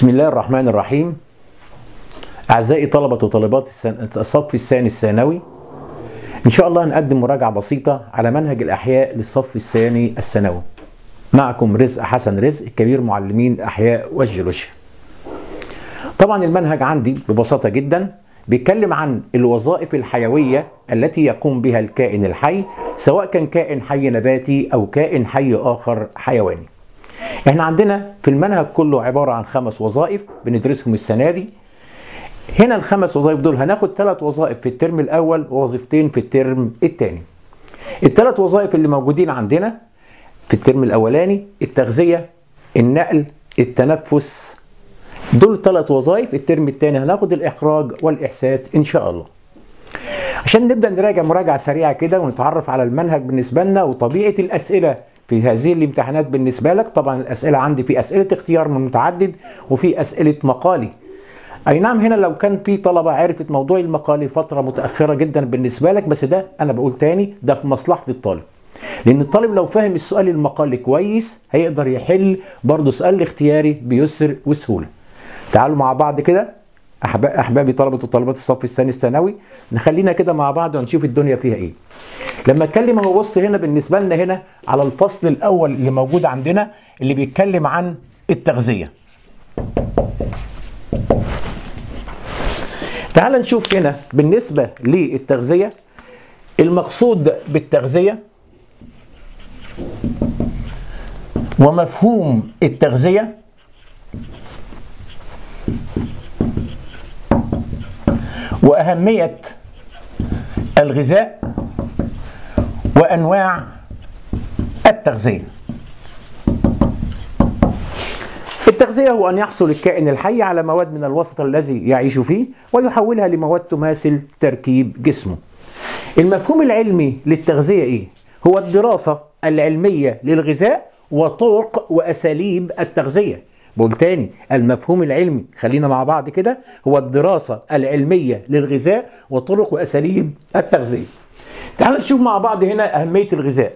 بسم الله الرحمن الرحيم أعزائي طلبة وطالبات السن- الصف الثاني الثانوي إن شاء الله هنقدم مراجعة بسيطة على منهج الأحياء للصف الثاني الثانوي معكم رزق حسن رزق كبير معلمين الأحياء والجيولوجيا طبعا المنهج عندي ببساطة جدا بيتكلم عن الوظائف الحيوية التي يقوم بها الكائن الحي سواء كان كائن حي نباتي أو كائن حي آخر حيواني احنا عندنا في المنهج كله عبارة عن خمس وظائف بندرسهم السنة دي هنا الخمس وظائف دول هناخد ثلاث وظائف في الترم الأول ووظيفتين في الترم الثاني الثلاث وظائف اللي موجودين عندنا في الترم الأولاني التغذية النقل التنفس دول ثلاث وظائف الترم الثاني هناخد الإخراج والإحساس إن شاء الله عشان نبدأ نراجع مراجعة سريعة كده ونتعرف على المنهج بالنسبة لنا وطبيعة الأسئلة في هذه الامتحانات بالنسبة لك طبعا الأسئلة عندي في أسئلة اختيار من متعدد وفي أسئلة مقالي أي نعم هنا لو كان في طلبة عرفت موضوع المقالي فترة متأخرة جدا بالنسبة لك بس ده أنا بقول تاني ده في مصلحة الطالب لأن الطالب لو فهم السؤال المقالي كويس هيقدر يحل برضه سؤال الاختياري بيسر وسهولة تعالوا مع بعض كده أحب- احبابي طلبه وطالبات الصف الثاني الثانوي نخلينا كده مع بعض ونشوف الدنيا فيها ايه لما اتكلم اهو بص هنا بالنسبه لنا هنا على الفصل الاول اللي موجود عندنا اللي بيتكلم عن التغذيه تعال نشوف هنا بالنسبه للتغذيه المقصود بالتغذيه ومفهوم التغذيه واهميه الغذاء وانواع التغذيه التغذيه هو ان يحصل الكائن الحي على مواد من الوسط الذي يعيش فيه ويحولها لمواد تماثل تركيب جسمه المفهوم العلمي للتغذيه ايه هو الدراسه العلميه للغذاء وطرق واساليب التغذيه بقول تاني المفهوم العلمي خلينا مع بعض كده هو الدراسة العلمية للغذاء وطرق وأساليب التغذية تعال نشوف مع بعض هنا أهمية الغذاء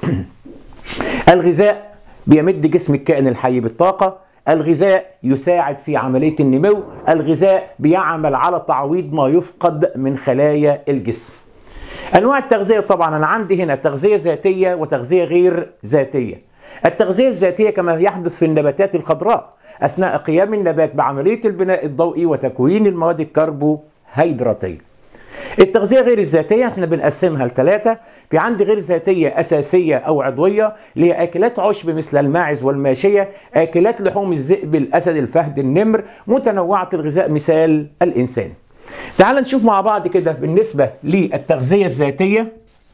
الغذاء بيمد جسم الكائن الحي بالطاقة الغذاء يساعد في عملية النمو الغذاء بيعمل على تعويض ما يفقد من خلايا الجسم انواع التغذيه طبعا انا عندي هنا تغذيه ذاتيه وتغذيه غير ذاتيه التغذيه الذاتيه كما يحدث في النباتات الخضراء اثناء قيام النبات بعمليه البناء الضوئي وتكوين المواد الكربوهيدراتيه التغذيه غير الذاتيه احنا بنقسمها لثلاثه في عندي غير ذاتيه اساسيه او عضويه اللي هي اكلات عشب مثل الماعز والماشيه اكلات لحوم الذئب الاسد الفهد النمر متنوعه الغذاء مثال الانسان تعال نشوف مع بعض كده بالنسبة للتغذية الذاتية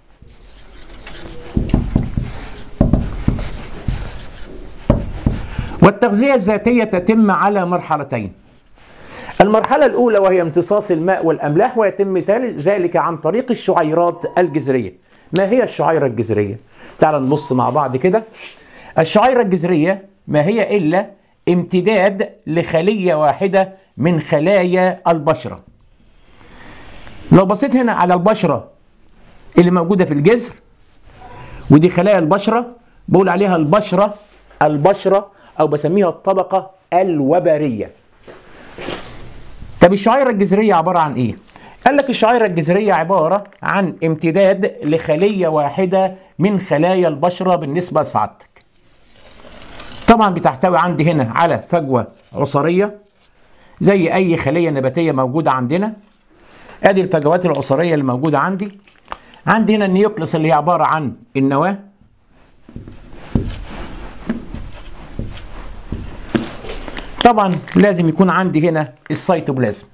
والتغذية الذاتية تتم على مرحلتين المرحلة الأولى وهي امتصاص الماء والأملاح ويتم مثال- ذلك عن طريق الشعيرات الجذرية ما هي الشعيرة الجذرية؟ تعال نبص مع بعض كده الشعيرة الجذرية ما هي إلا امتداد لخلية واحدة من خلايا البشرة لو بصيت هنا على البشرة اللي موجودة في الجذر ودي خلايا البشرة بقول عليها البشرة البشرة أو بسميها الطبقة الوبرية طب الشعيرة الجذرية عبارة عن إيه؟ قال لك الشعيرة الجذرية عبارة عن امتداد لخلية واحدة من خلايا البشرة بالنسبة لسعادتك طبعا بتحتوي عندي هنا على فجوة عصارية زي أي خلية نباتية موجودة عندنا ادي الفجوات العصاريه اللي موجوده عندي عندي هنا النيوكليس اللي هي عباره عن النواه طبعا لازم يكون عندي هنا السيتوبلازم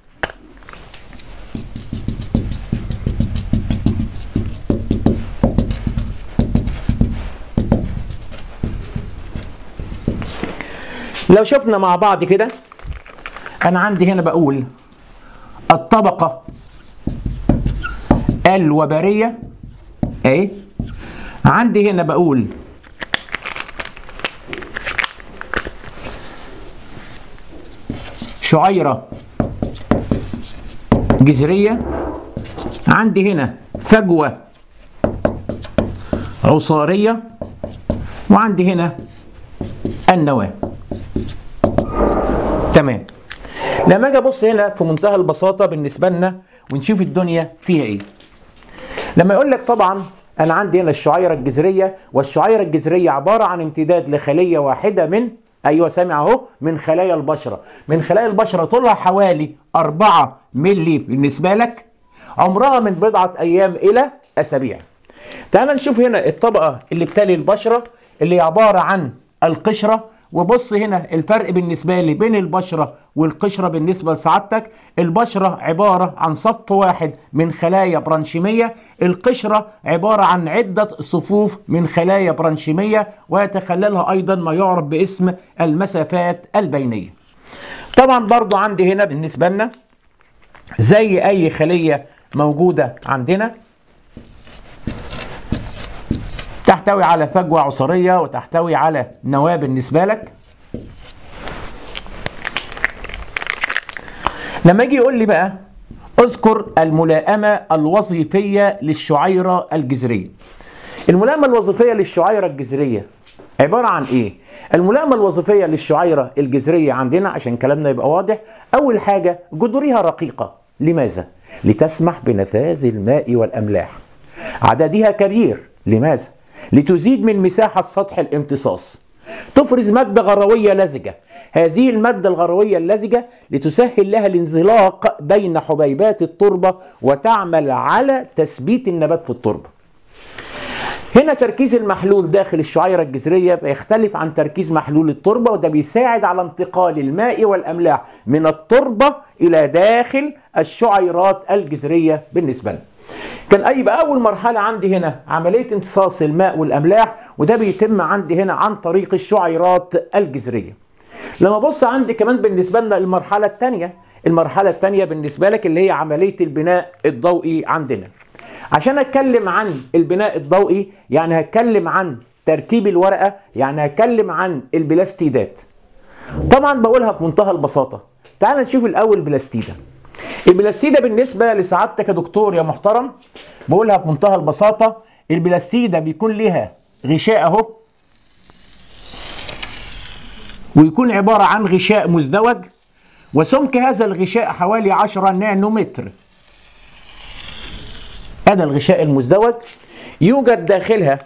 لو شفنا مع بعض كده انا عندي هنا بقول الطبقة الوبرية اهي عندي هنا بقول شعيرة جذرية عندي هنا فجوة عصارية وعندي هنا النواة تمام لما اجي ابص هنا في منتهى البساطه بالنسبه لنا ونشوف الدنيا فيها ايه لما يقول لك طبعا انا عندي هنا الشعيره الجذريه والشعيره الجذريه عباره عن امتداد لخليه واحده من ايوه سامع اهو من خلايا البشره من خلايا البشره طولها حوالي 4 مللي بالنسبه لك عمرها من بضعه ايام الى اسابيع تعال نشوف هنا الطبقه اللي بتلي البشره اللي عباره عن القشره وبص هنا الفرق بالنسبه لي بين البشره والقشره بالنسبه لسعادتك البشره عباره عن صف واحد من خلايا برانشيميه القشره عباره عن عده صفوف من خلايا برانشيميه ويتخللها ايضا ما يعرف باسم المسافات البينيه طبعا برضو عندي هنا بالنسبه لنا زي اي خليه موجوده عندنا تحتوي على فجوة عصارية وتحتوي على نواة بالنسبة لك لما يجي يقول لي بقى اذكر الملائمة الوظيفية للشعيرة الجذرية الملائمة الوظيفية للشعيرة الجذرية عبارة عن ايه؟ الملائمة الوظيفية للشعيرة الجذرية عندنا عشان كلامنا يبقى واضح أول حاجة جذورها رقيقة لماذا؟ لتسمح بنفاذ الماء والأملاح عددها كبير لماذا؟ لتزيد من مساحة سطح الامتصاص تفرز مادة غروية لزجة هذه المادة الغروية اللزجة لتسهل لها الانزلاق بين حبيبات التربة وتعمل على تثبيت النبات في التربة هنا تركيز المحلول داخل الشعيرة الجذرية بيختلف عن تركيز محلول التربة وده بيساعد على انتقال الماء والأملاح من التربة إلى داخل الشعيرات الجذرية بالنسبة لنا كان اي بقى اول مرحله عندي هنا عمليه امتصاص الماء والاملاح وده بيتم عندي هنا عن طريق الشعيرات الجذريه لما ابص عندي كمان بالنسبه لنا المرحله الثانيه المرحله الثانيه بالنسبه لك اللي هي عمليه البناء الضوئي عندنا عشان اتكلم عن البناء الضوئي يعني هتكلم عن تركيب الورقه يعني هتكلم عن البلاستيدات طبعا بقولها بمنتهى البساطه تعال نشوف الاول بلاستيده البلاستيدة بالنسبة لسعادتك يا دكتور يا محترم بقولها بمنتهى البساطة البلاستيدة بيكون لها غشاء اهو ويكون عبارة عن غشاء مزدوج وسمك هذا الغشاء حوالي 10 نانومتر هذا الغشاء المزدوج يوجد داخلها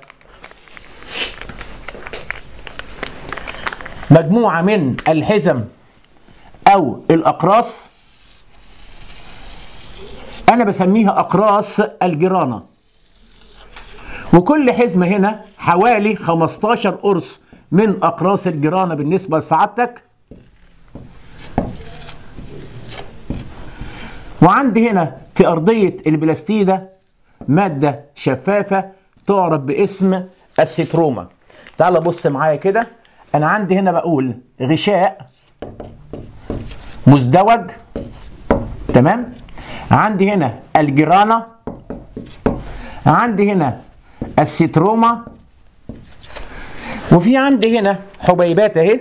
مجموعة من الحزم أو الأقراص انا بسميها اقراص الجرانه وكل حزمه هنا حوالي 15 قرص من اقراص الجرانه بالنسبه لسعادتك وعندي هنا في ارضيه البلاستيده ماده شفافه تعرف باسم الستروما تعال بص معايا كده انا عندي هنا بقول غشاء مزدوج تمام عندي هنا الجرانة عندي هنا الستروما وفي عندي هنا حبيبات اهي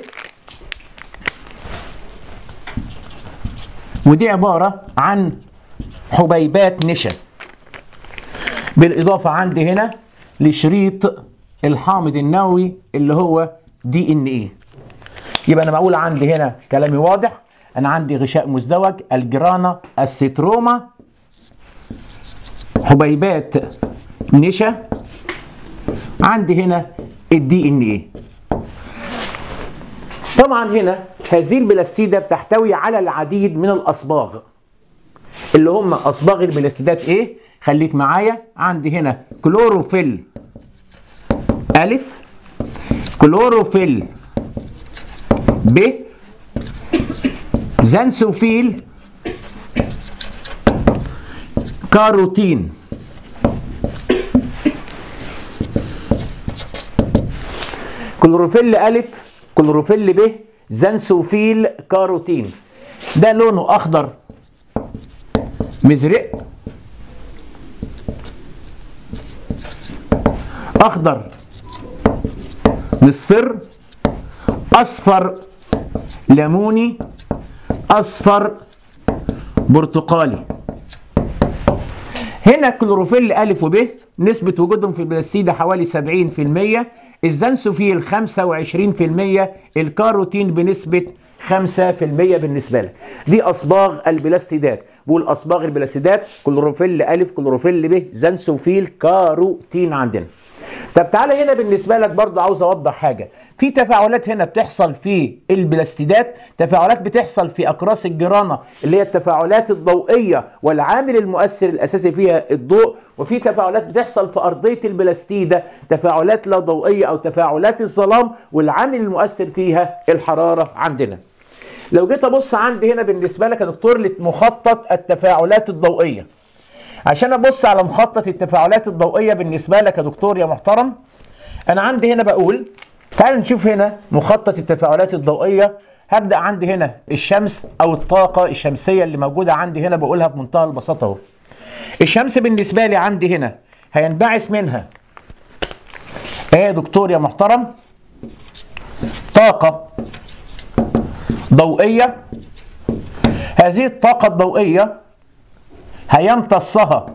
ودي عبارة عن حبيبات نشا بالإضافة عندي هنا لشريط الحامض النووي اللي هو دي ان ايه يبقى انا بقول عندي هنا كلامي واضح انا عندي غشاء مزدوج الجرانا الستروما حبيبات نشا عندي هنا الدي ان ايه طبعا هنا هذه البلاستيده بتحتوي على العديد من الاصباغ اللي هم اصباغ البلاستيدات ايه خليك معايا عندي هنا كلوروفيل الف كلوروفيل ب زنسوفيل كاروتين كلوروفيل ألف كلوروفيل ب زنسوفيل كاروتين ده لونه أخضر مزرق أخضر مصفر أصفر ليموني اصفر برتقالي هنا كلوروفيل الف وب نسبة وجودهم في البلاستيدة حوالي 70% الزنسوفيل 25% الكاروتين بنسبة 5% بالنسبة لك دي أصباغ البلاستيدات بقول أصباغ البلاستيدات كلوروفيل ألف كلوروفيل ب زنسوفيل كاروتين عندنا طب تعالى هنا بالنسبه لك برضو عاوز اوضح حاجه في تفاعلات هنا بتحصل في البلاستيدات تفاعلات بتحصل في اقراص الجرانه اللي هي التفاعلات الضوئيه والعامل المؤثر الاساسي فيها الضوء وفي تفاعلات بتحصل في ارضيه البلاستيده تفاعلات لا ضوئيه او تفاعلات الظلام والعامل المؤثر فيها الحراره عندنا لو جيت ابص عندي هنا بالنسبه لك يا دكتور لمخطط التفاعلات الضوئيه عشان ابص على مخطط التفاعلات الضوئيه بالنسبه لك يا دكتور يا محترم انا عندي هنا بقول تعال نشوف هنا مخطط التفاعلات الضوئيه هبدا عندي هنا الشمس او الطاقه الشمسيه اللي موجوده عندي هنا بقولها بمنتهى البساطه اهو الشمس بالنسبه لي عندي هنا هينبعث منها ايه يا دكتور يا محترم طاقه ضوئيه هذه الطاقه الضوئيه هيمتصها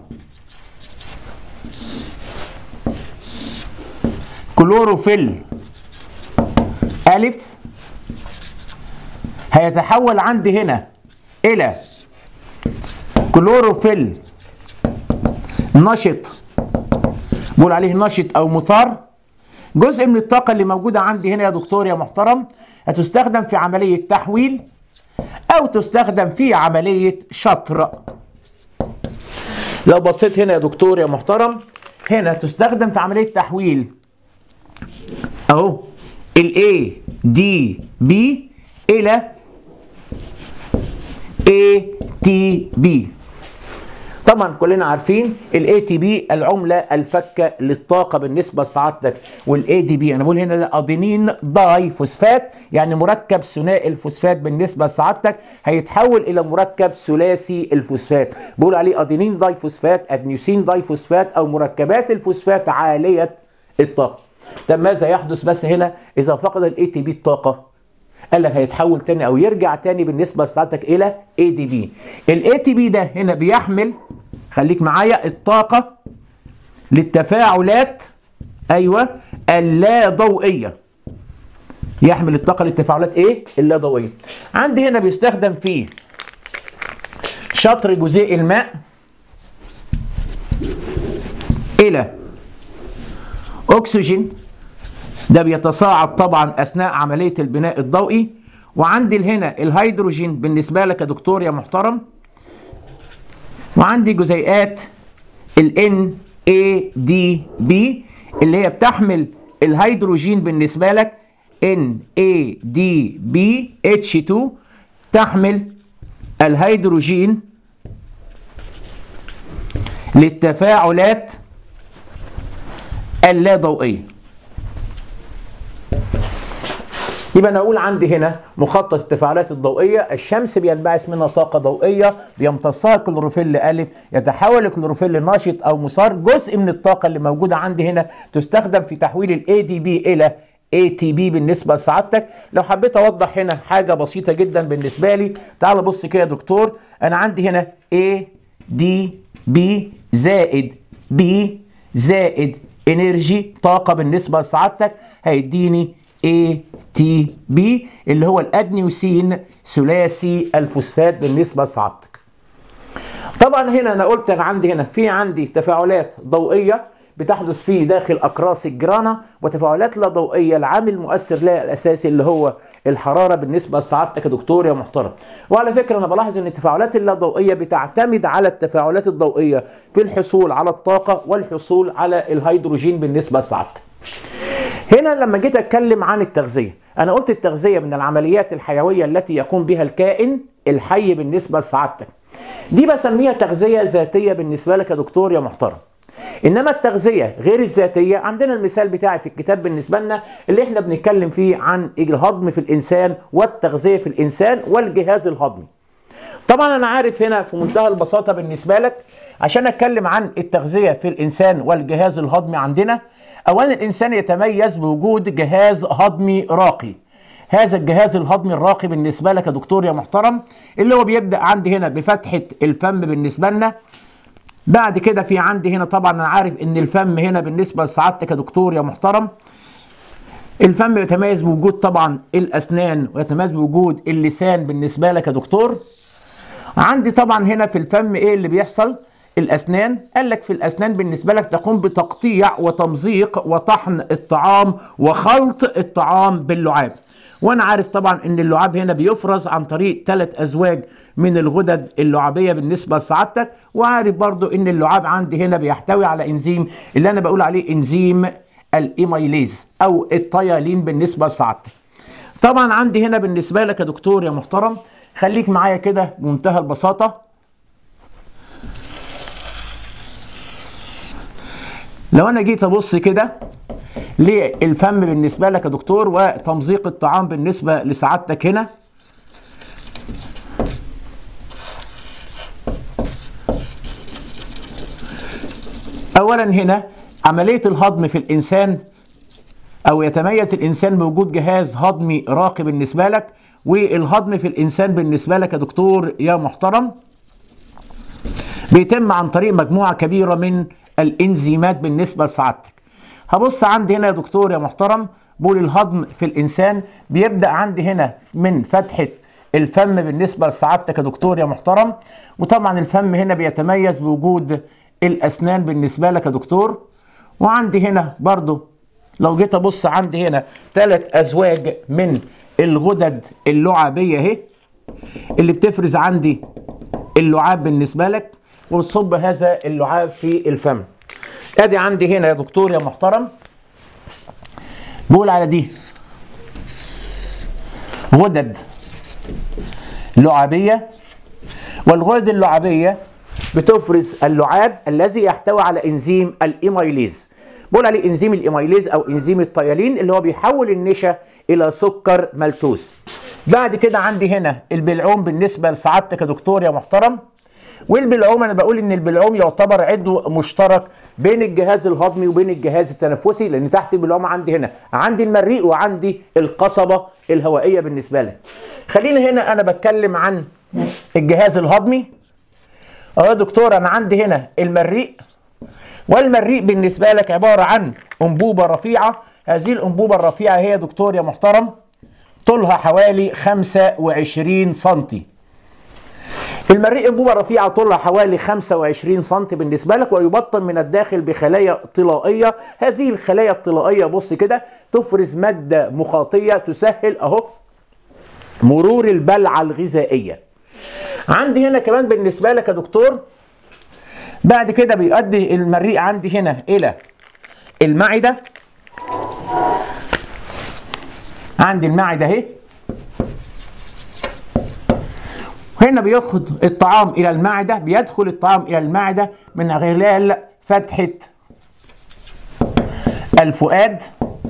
كلوروفيل ألف هيتحول عندي هنا إلى كلوروفيل نشط بقول عليه نشط أو مثار جزء من الطاقة اللي موجودة عندي هنا يا دكتور يا محترم هتستخدم في عملية تحويل أو تستخدم في عملية شطر لو بصيت هنا يا دكتور يا محترم هنا تستخدم في عملية تحويل اهو ال A D B الى A T B طبعا كلنا عارفين الاي تي بي العمله الفكه للطاقه بالنسبه لسعادتك والاي دي بي انا بقول هنا ادينين داي فوسفات يعني مركب ثنائي الفوسفات بالنسبه لسعادتك هيتحول الى مركب ثلاثي الفوسفات بقول عليه ادينين داي فوسفات ادنيوسين داي فوسفات او مركبات الفوسفات عاليه الطاقه طب ماذا يحدث بس هنا اذا فقد الاي تي بي الطاقه قال لك هيتحول تاني او يرجع تاني بالنسبه لسعادتك الى اي دي بي الاي تي بي ده هنا بيحمل خليك معايا الطاقه للتفاعلات ايوه اللا ضوئيه يحمل الطاقه للتفاعلات ايه اللا ضوئيه عندي هنا بيستخدم فيه شطر جزيء الماء الى اكسجين ده بيتصاعد طبعا اثناء عمليه البناء الضوئي وعندي هنا الهيدروجين بالنسبه لك يا دكتور يا محترم وعندي جزيئات ال NADB اللي هي بتحمل الهيدروجين بالنسبه لك NADBH2 تحمل الهيدروجين للتفاعلات اللا ضوئيه يبقى انا اقول عندي هنا مخطط التفاعلات الضوئيه الشمس بينبعث منها طاقه ضوئيه بيمتصها كلوروفيل الف يتحول الكلوروفيل نشط او مسار جزء من الطاقه اللي موجوده عندي هنا تستخدم في تحويل الاي دي بي الى اي تي بي بالنسبه لسعادتك لو حبيت اوضح هنا حاجه بسيطه جدا بالنسبه لي تعال بص كده يا دكتور انا عندي هنا اي دي بي زائد بي زائد انرجي طاقه بالنسبه لسعادتك هيديني اي تي بي اللي هو الادنيوسين ثلاثي الفوسفات بالنسبه لسعادتك طبعا هنا انا قلت انا عندي هنا في عندي تفاعلات ضوئيه بتحدث في داخل اقراص الجرانه وتفاعلات لا ضوئيه العامل المؤثر لها الاساسي اللي هو الحراره بالنسبه لسعادتك يا دكتور يا محترم وعلى فكره انا بلاحظ ان التفاعلات اللا ضوئيه بتعتمد على التفاعلات الضوئيه في الحصول على الطاقه والحصول على الهيدروجين بالنسبه لسعادتك هنا لما جيت اتكلم عن التغذيه انا قلت التغذيه من العمليات الحيويه التي يقوم بها الكائن الحي بالنسبه لسعادتك دي بسميها تغذيه ذاتيه بالنسبه لك يا دكتور يا محترم انما التغذيه غير الذاتيه عندنا المثال بتاعي في الكتاب بالنسبه لنا اللي احنا بنتكلم فيه عن الهضم في الانسان والتغذيه في الانسان والجهاز الهضمي طبعا انا عارف هنا في منتهى البساطه بالنسبه لك عشان اتكلم عن التغذيه في الانسان والجهاز الهضمي عندنا اولا الانسان يتميز بوجود جهاز هضمي راقي هذا الجهاز الهضمي الراقي بالنسبه لك يا دكتور يا محترم اللي هو بيبدا عندي هنا بفتحه الفم بالنسبه لنا بعد كده في عندي هنا طبعا انا عارف ان الفم هنا بالنسبه لسعادتك يا دكتور يا محترم الفم يتميز بوجود طبعا الاسنان ويتميز بوجود اللسان بالنسبه لك يا دكتور عندي طبعا هنا في الفم ايه اللي بيحصل الاسنان قال لك في الاسنان بالنسبه لك تقوم بتقطيع وتمزيق وطحن الطعام وخلط الطعام باللعاب وانا عارف طبعا ان اللعاب هنا بيفرز عن طريق ثلاث ازواج من الغدد اللعابيه بالنسبه لسعادتك وعارف برضو ان اللعاب عندي هنا بيحتوي على انزيم اللي انا بقول عليه انزيم الايميليز او الطيالين بالنسبه لسعادتك طبعا عندي هنا بالنسبه لك يا دكتور يا محترم خليك معايا كده بمنتهى البساطه لو انا جيت ابص كده للفم بالنسبه لك يا دكتور وتمزيق الطعام بالنسبه لسعادتك هنا اولا هنا عمليه الهضم في الانسان او يتميز الانسان بوجود جهاز هضمي راقي بالنسبه لك والهضم في الانسان بالنسبه لك يا دكتور يا محترم بيتم عن طريق مجموعه كبيره من الانزيمات بالنسبه لسعادتك هبص عندي هنا يا دكتور يا محترم بقول الهضم في الانسان بيبدا عندي هنا من فتحه الفم بالنسبه لسعادتك يا دكتور يا محترم وطبعا الفم هنا بيتميز بوجود الاسنان بالنسبه لك يا دكتور وعندي هنا برضو لو جيت ابص عندي هنا ثلاث ازواج من الغدد اللعابيه اهي اللي بتفرز عندي اللعاب بالنسبه لك وتصب هذا اللعاب في الفم ادي عندي هنا يا دكتور يا محترم بقول على دي غدد لعابيه والغدد اللعابيه بتفرز اللعاب الذي يحتوي على انزيم الايميليز بقول عليه انزيم الايميليز او انزيم الطيالين اللي هو بيحول النشا الى سكر ملتوس بعد كده عندي هنا البلعوم بالنسبه لسعادتك يا دكتور يا محترم والبلعوم انا بقول ان البلعوم يعتبر عضو مشترك بين الجهاز الهضمي وبين الجهاز التنفسي لان تحت البلعوم عندي هنا عندي المريء وعندي القصبه الهوائيه بالنسبه لك خلينا هنا انا بتكلم عن الجهاز الهضمي اه يا دكتور انا عندي هنا المريء والمريء بالنسبه لك عباره عن انبوبه رفيعه هذه الانبوبه الرفيعه هي يا دكتور يا محترم طولها حوالي 25 سنتي المريء انبوبه رفيعه طولها حوالي 25 سم بالنسبه لك ويبطن من الداخل بخلايا طلائيه هذه الخلايا الطلائيه بص كده تفرز ماده مخاطيه تسهل اهو مرور البلعه الغذائيه عندي هنا كمان بالنسبه لك يا دكتور بعد كده بيؤدي المريء عندي هنا الى المعده عندي المعده اهي هنا بياخد الطعام الى المعده بيدخل الطعام الى المعده من خلال فتحه الفؤاد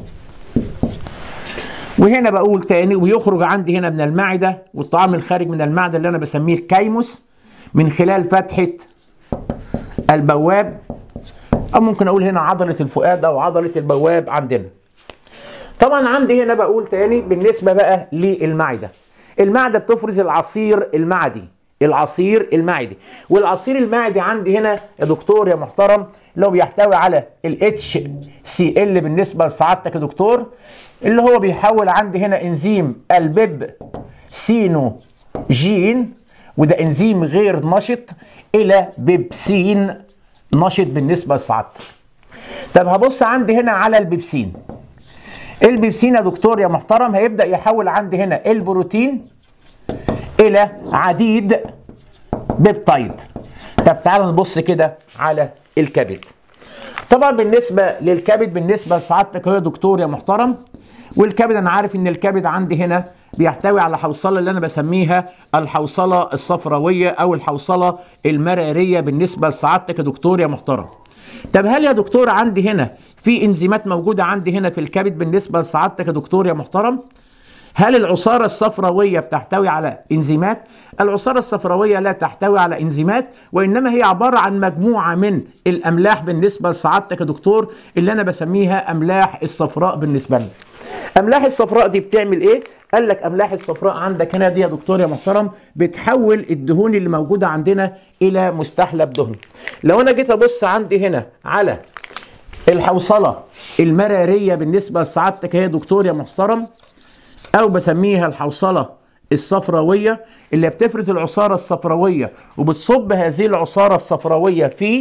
وهنا بقول تاني ويخرج عندي هنا من المعده والطعام الخارج من المعده اللي انا بسميه الكيموس من خلال فتحه البواب او ممكن اقول هنا عضله الفؤاد او عضله البواب عندنا طبعا عندي هنا بقول تاني بالنسبه بقى للمعده المعده بتفرز العصير المعدي العصير المعدي والعصير المعدي عندي هنا يا دكتور يا محترم اللي هو بيحتوي على الاتش سي ال بالنسبه لسعادتك يا دكتور اللي هو بيحول عندي هنا انزيم البيب سينو جين وده انزيم غير نشط الى بيبسين نشط بالنسبه لسعادتك طب هبص عندي هنا على البيبسين البيبسين يا دكتور يا محترم هيبدا يحول عندي هنا البروتين الى عديد بيبتايد طب تعال نبص كده على الكبد طبعا بالنسبه للكبد بالنسبه لسعادتك يا دكتور يا محترم والكبد انا عارف ان الكبد عندي هنا بيحتوي على حوصله اللي انا بسميها الحوصله الصفراويه او الحوصله المراريه بالنسبه لسعادتك يا دكتور يا محترم طب هل يا دكتور عندي هنا في انزيمات موجوده عندي هنا في الكبد بالنسبه لسعادتك يا دكتور يا محترم هل العصارة الصفراوية بتحتوي على انزيمات؟ العصارة الصفراوية لا تحتوي على انزيمات وانما هي عبارة عن مجموعة من الاملاح بالنسبة لسعادتك يا دكتور اللي انا بسميها املاح الصفراء بالنسبة لنا. املاح الصفراء دي بتعمل ايه؟ قال لك املاح الصفراء عندك هنا دي يا دكتور يا محترم بتحول الدهون اللي موجوده عندنا الى مستحلب دهني لو انا جيت ابص عندي هنا على الحوصله المراريه بالنسبه لسعادتك يا دكتور يا محترم او بسميها الحوصله الصفراويه اللي بتفرز العصاره الصفراويه وبتصب هذه العصاره الصفراويه في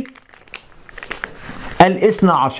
الاثنى عشر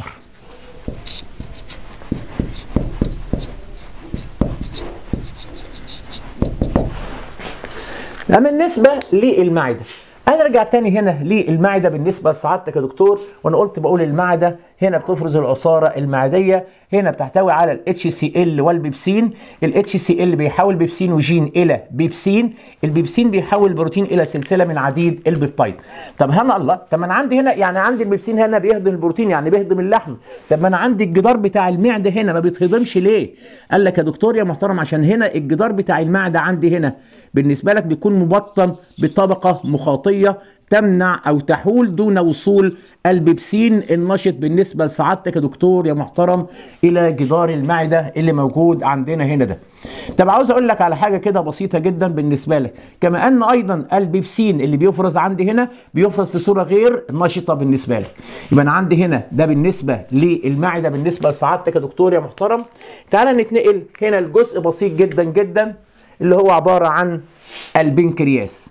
ده بالنسبه للمعده انا ارجع تاني هنا للمعده بالنسبه لسعادتك يا دكتور وانا قلت بقول المعده هنا بتفرز العصاره المعديه هنا بتحتوي على الاتش سي ال والبيبسين الاتش سي ال بيحول بيبسين وجين الى بيبسين البيبسين بيحول البروتين الى سلسله من عديد البيبتايد طب هنا الله طب ما انا عندي هنا يعني عندي البيبسين هنا بيهضم البروتين يعني بيهضم اللحم طب ما انا عندي الجدار بتاع المعده هنا ما بيتهضمش ليه قال لك يا دكتور يا محترم عشان هنا الجدار بتاع المعده عندي هنا بالنسبه لك بيكون مبطن بطبقه مخاطيه تمنع او تحول دون وصول البيبسين النشط بالنسبه لسعادتك يا دكتور يا محترم الى جدار المعده اللي موجود عندنا هنا ده. طب عاوز اقول لك على حاجه كده بسيطه جدا بالنسبه لك كما ان ايضا البيبسين اللي بيفرز عندي هنا بيفرز في صوره غير نشطه بالنسبه لك. يبقى انا عندي هنا ده بالنسبه للمعده بالنسبه لسعادتك يا دكتور يا محترم. تعال نتنقل هنا لجزء بسيط جدا جدا اللي هو عباره عن البنكرياس.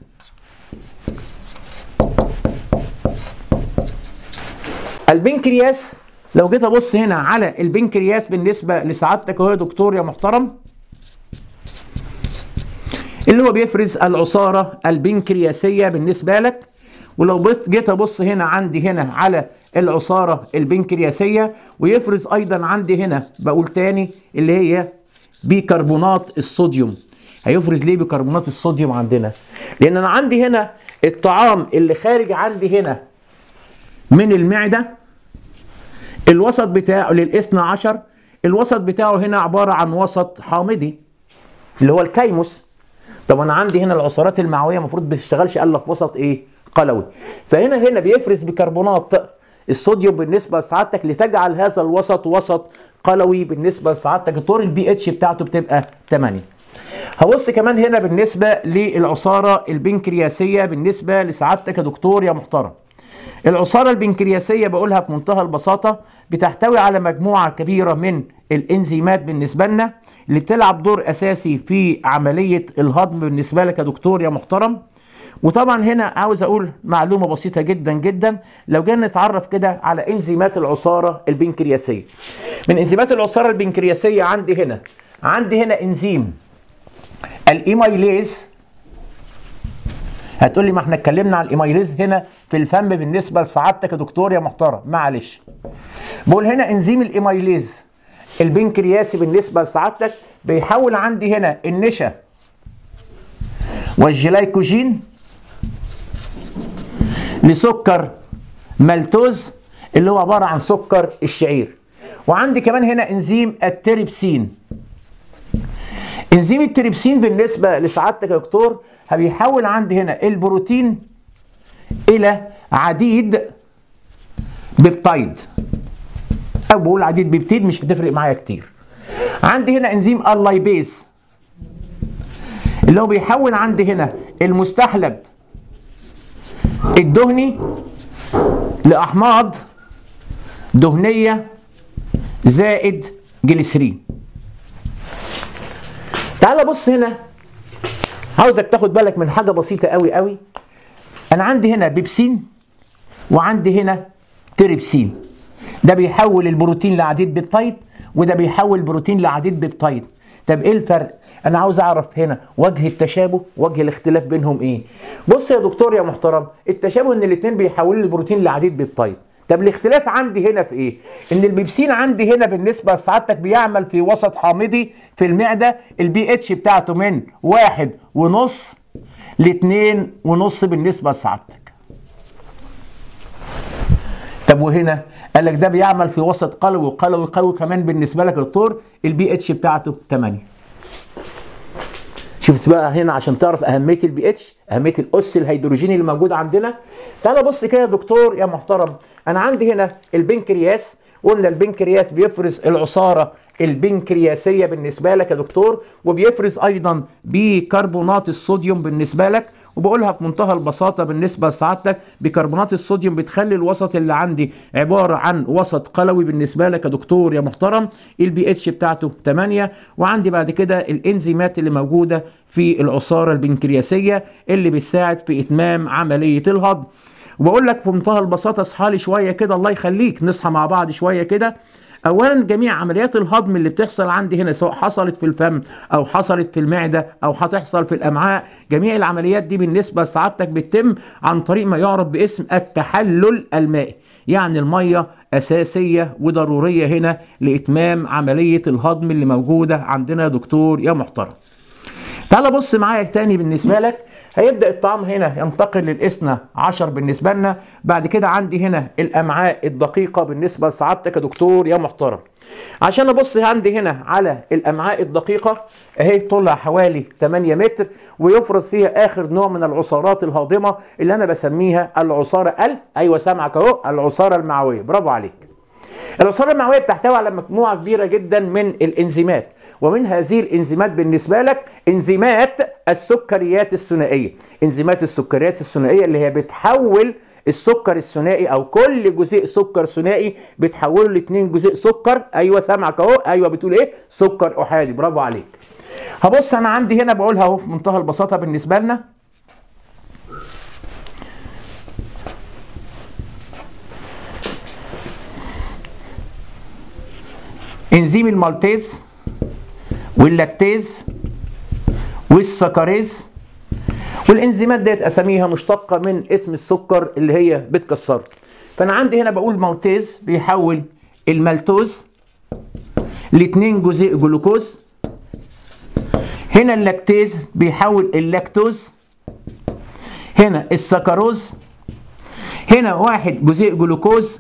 البنكرياس لو جيت ابص هنا على البنكرياس بالنسبه لسعادتك اهو يا دكتور يا محترم اللي هو بيفرز العصاره البنكرياسيه بالنسبه لك ولو بص جيت ابص هنا عندي هنا على العصاره البنكرياسيه ويفرز ايضا عندي هنا بقول تاني اللي هي بيكربونات الصوديوم هيفرز ليه بيكربونات الصوديوم عندنا لان انا عندي هنا الطعام اللي خارج عندي هنا من المعدة الوسط بتاعه للاثنى عشر الوسط بتاعه هنا عبارة عن وسط حامضي اللي هو الكيموس طب انا عندي هنا العصارات المعوية المفروض ما بتشتغلش الا في وسط ايه قلوي فهنا هنا بيفرز بكربونات الصوديوم بالنسبة لسعادتك لتجعل هذا الوسط وسط قلوي بالنسبة لسعادتك الطور البي اتش بتاعته بتبقى 8 هبص كمان هنا بالنسبة للعصارة البنكرياسية بالنسبة لسعادتك يا دكتور يا محترم العصارة البنكرياسية بقولها في منتهى البساطة بتحتوي على مجموعة كبيرة من الانزيمات بالنسبة لنا اللي بتلعب دور أساسي في عملية الهضم بالنسبة لك يا دكتور يا محترم وطبعا هنا عاوز اقول معلومه بسيطه جدا جدا لو جينا نتعرف كده على انزيمات العصاره البنكرياسيه من انزيمات العصاره البنكرياسيه عندي هنا عندي هنا انزيم الايمايليز هتقول لي ما احنا اتكلمنا عن الايمايليز هنا في الفم بالنسبه لسعادتك يا دكتور يا محترم معلش بقول هنا انزيم الايمايليز البنكرياسي بالنسبه لسعادتك بيحول عندي هنا النشا والجلايكوجين لسكر مالتوز اللي هو عباره عن سكر الشعير وعندي كمان هنا انزيم التريبسين انزيم التريبسين بالنسبه لسعادتك يا دكتور بيحول عندي هنا البروتين الى عديد بيبتايد او بقول عديد بيبتيد مش هتفرق معايا كتير عندي هنا انزيم اللايبيز اللي هو بيحول عندي هنا المستحلب الدهني لاحماض دهنيه زائد جليسرين تعال بص هنا عاوزك تاخد بالك من حاجه بسيطه قوي قوي انا عندي هنا بيبسين وعندي هنا تريبسين ده بيحول البروتين لعديد بيبتايد وده بيحول البروتين لعديد بيبتايد طب ايه الفرق انا عاوز اعرف هنا وجه التشابه وجه الاختلاف بينهم ايه بص يا دكتور يا محترم التشابه ان الاثنين بيحولوا البروتين لعديد بيبتايد طب الاختلاف عندي هنا في ايه؟ ان البيبسين عندي هنا بالنسبه لسعادتك بيعمل في وسط حامضي في المعده البي اتش بتاعته من واحد ونص لاتنين ونص بالنسبه لسعادتك. طب وهنا قال لك ده بيعمل في وسط قلوي وقلوي قوي كمان بالنسبه لك دكتور البي اتش بتاعته 8 شفت بقى هنا عشان تعرف اهميه البي اتش اهميه الاس الهيدروجيني اللي موجود عندنا تعال بص كده يا دكتور يا محترم انا عندي هنا البنكرياس قلنا البنكرياس بيفرز العصاره البنكرياسيه بالنسبه لك يا دكتور وبيفرز ايضا بيكربونات الصوديوم بالنسبه لك وبقولها بمنتهى البساطه بالنسبه لسعادتك بيكربونات الصوديوم بتخلي الوسط اللي عندي عباره عن وسط قلوي بالنسبه لك يا دكتور يا محترم البي اتش بتاعته 8 وعندي بعد كده الانزيمات اللي موجوده في العصاره البنكرياسيه اللي بتساعد في اتمام عمليه الهضم وبقول لك بمنتهى البساطه اصحى لي شويه كده الله يخليك نصحى مع بعض شويه كده اولا جميع عمليات الهضم اللي بتحصل عندي هنا سواء حصلت في الفم او حصلت في المعده او هتحصل في الامعاء جميع العمليات دي بالنسبه لسعادتك بتتم عن طريق ما يعرف باسم التحلل المائي يعني الميه اساسيه وضروريه هنا لاتمام عمليه الهضم اللي موجوده عندنا يا دكتور يا محترم تعال بص معايا تاني بالنسبه لك هيبدا الطعام هنا ينتقل للاثنى عشر بالنسبه لنا بعد كده عندي هنا الامعاء الدقيقه بالنسبه لسعادتك يا دكتور يا محترم عشان ابص عندي هنا على الامعاء الدقيقه اهي طولها حوالي 8 متر ويفرز فيها اخر نوع من العصارات الهاضمه اللي انا بسميها العصاره ال ايوه سامعك اهو العصاره المعويه برافو عليك العصاره المعويه بتحتوي على مجموعه كبيره جدا من الانزيمات ومن هذه الانزيمات بالنسبه لك انزيمات السكريات الثنائيه انزيمات السكريات الثنائيه اللي هي بتحول السكر الثنائي او كل جزيء سكر ثنائي بتحوله لاثنين جزيء سكر ايوه سامعك اهو ايوه بتقول ايه سكر احادي برافو عليك هبص انا عندي هنا بقولها اهو في منتهى البساطه بالنسبه لنا انزيم المالتيز واللاكتيز والسكريز والانزيمات ديت اساميها مشتقه من اسم السكر اللي هي بتكسره فانا عندي هنا بقول مالتيز بيحول المالتوز لاتنين جزيء جلوكوز هنا اللاكتيز بيحول اللاكتوز هنا السكروز هنا واحد جزيء جلوكوز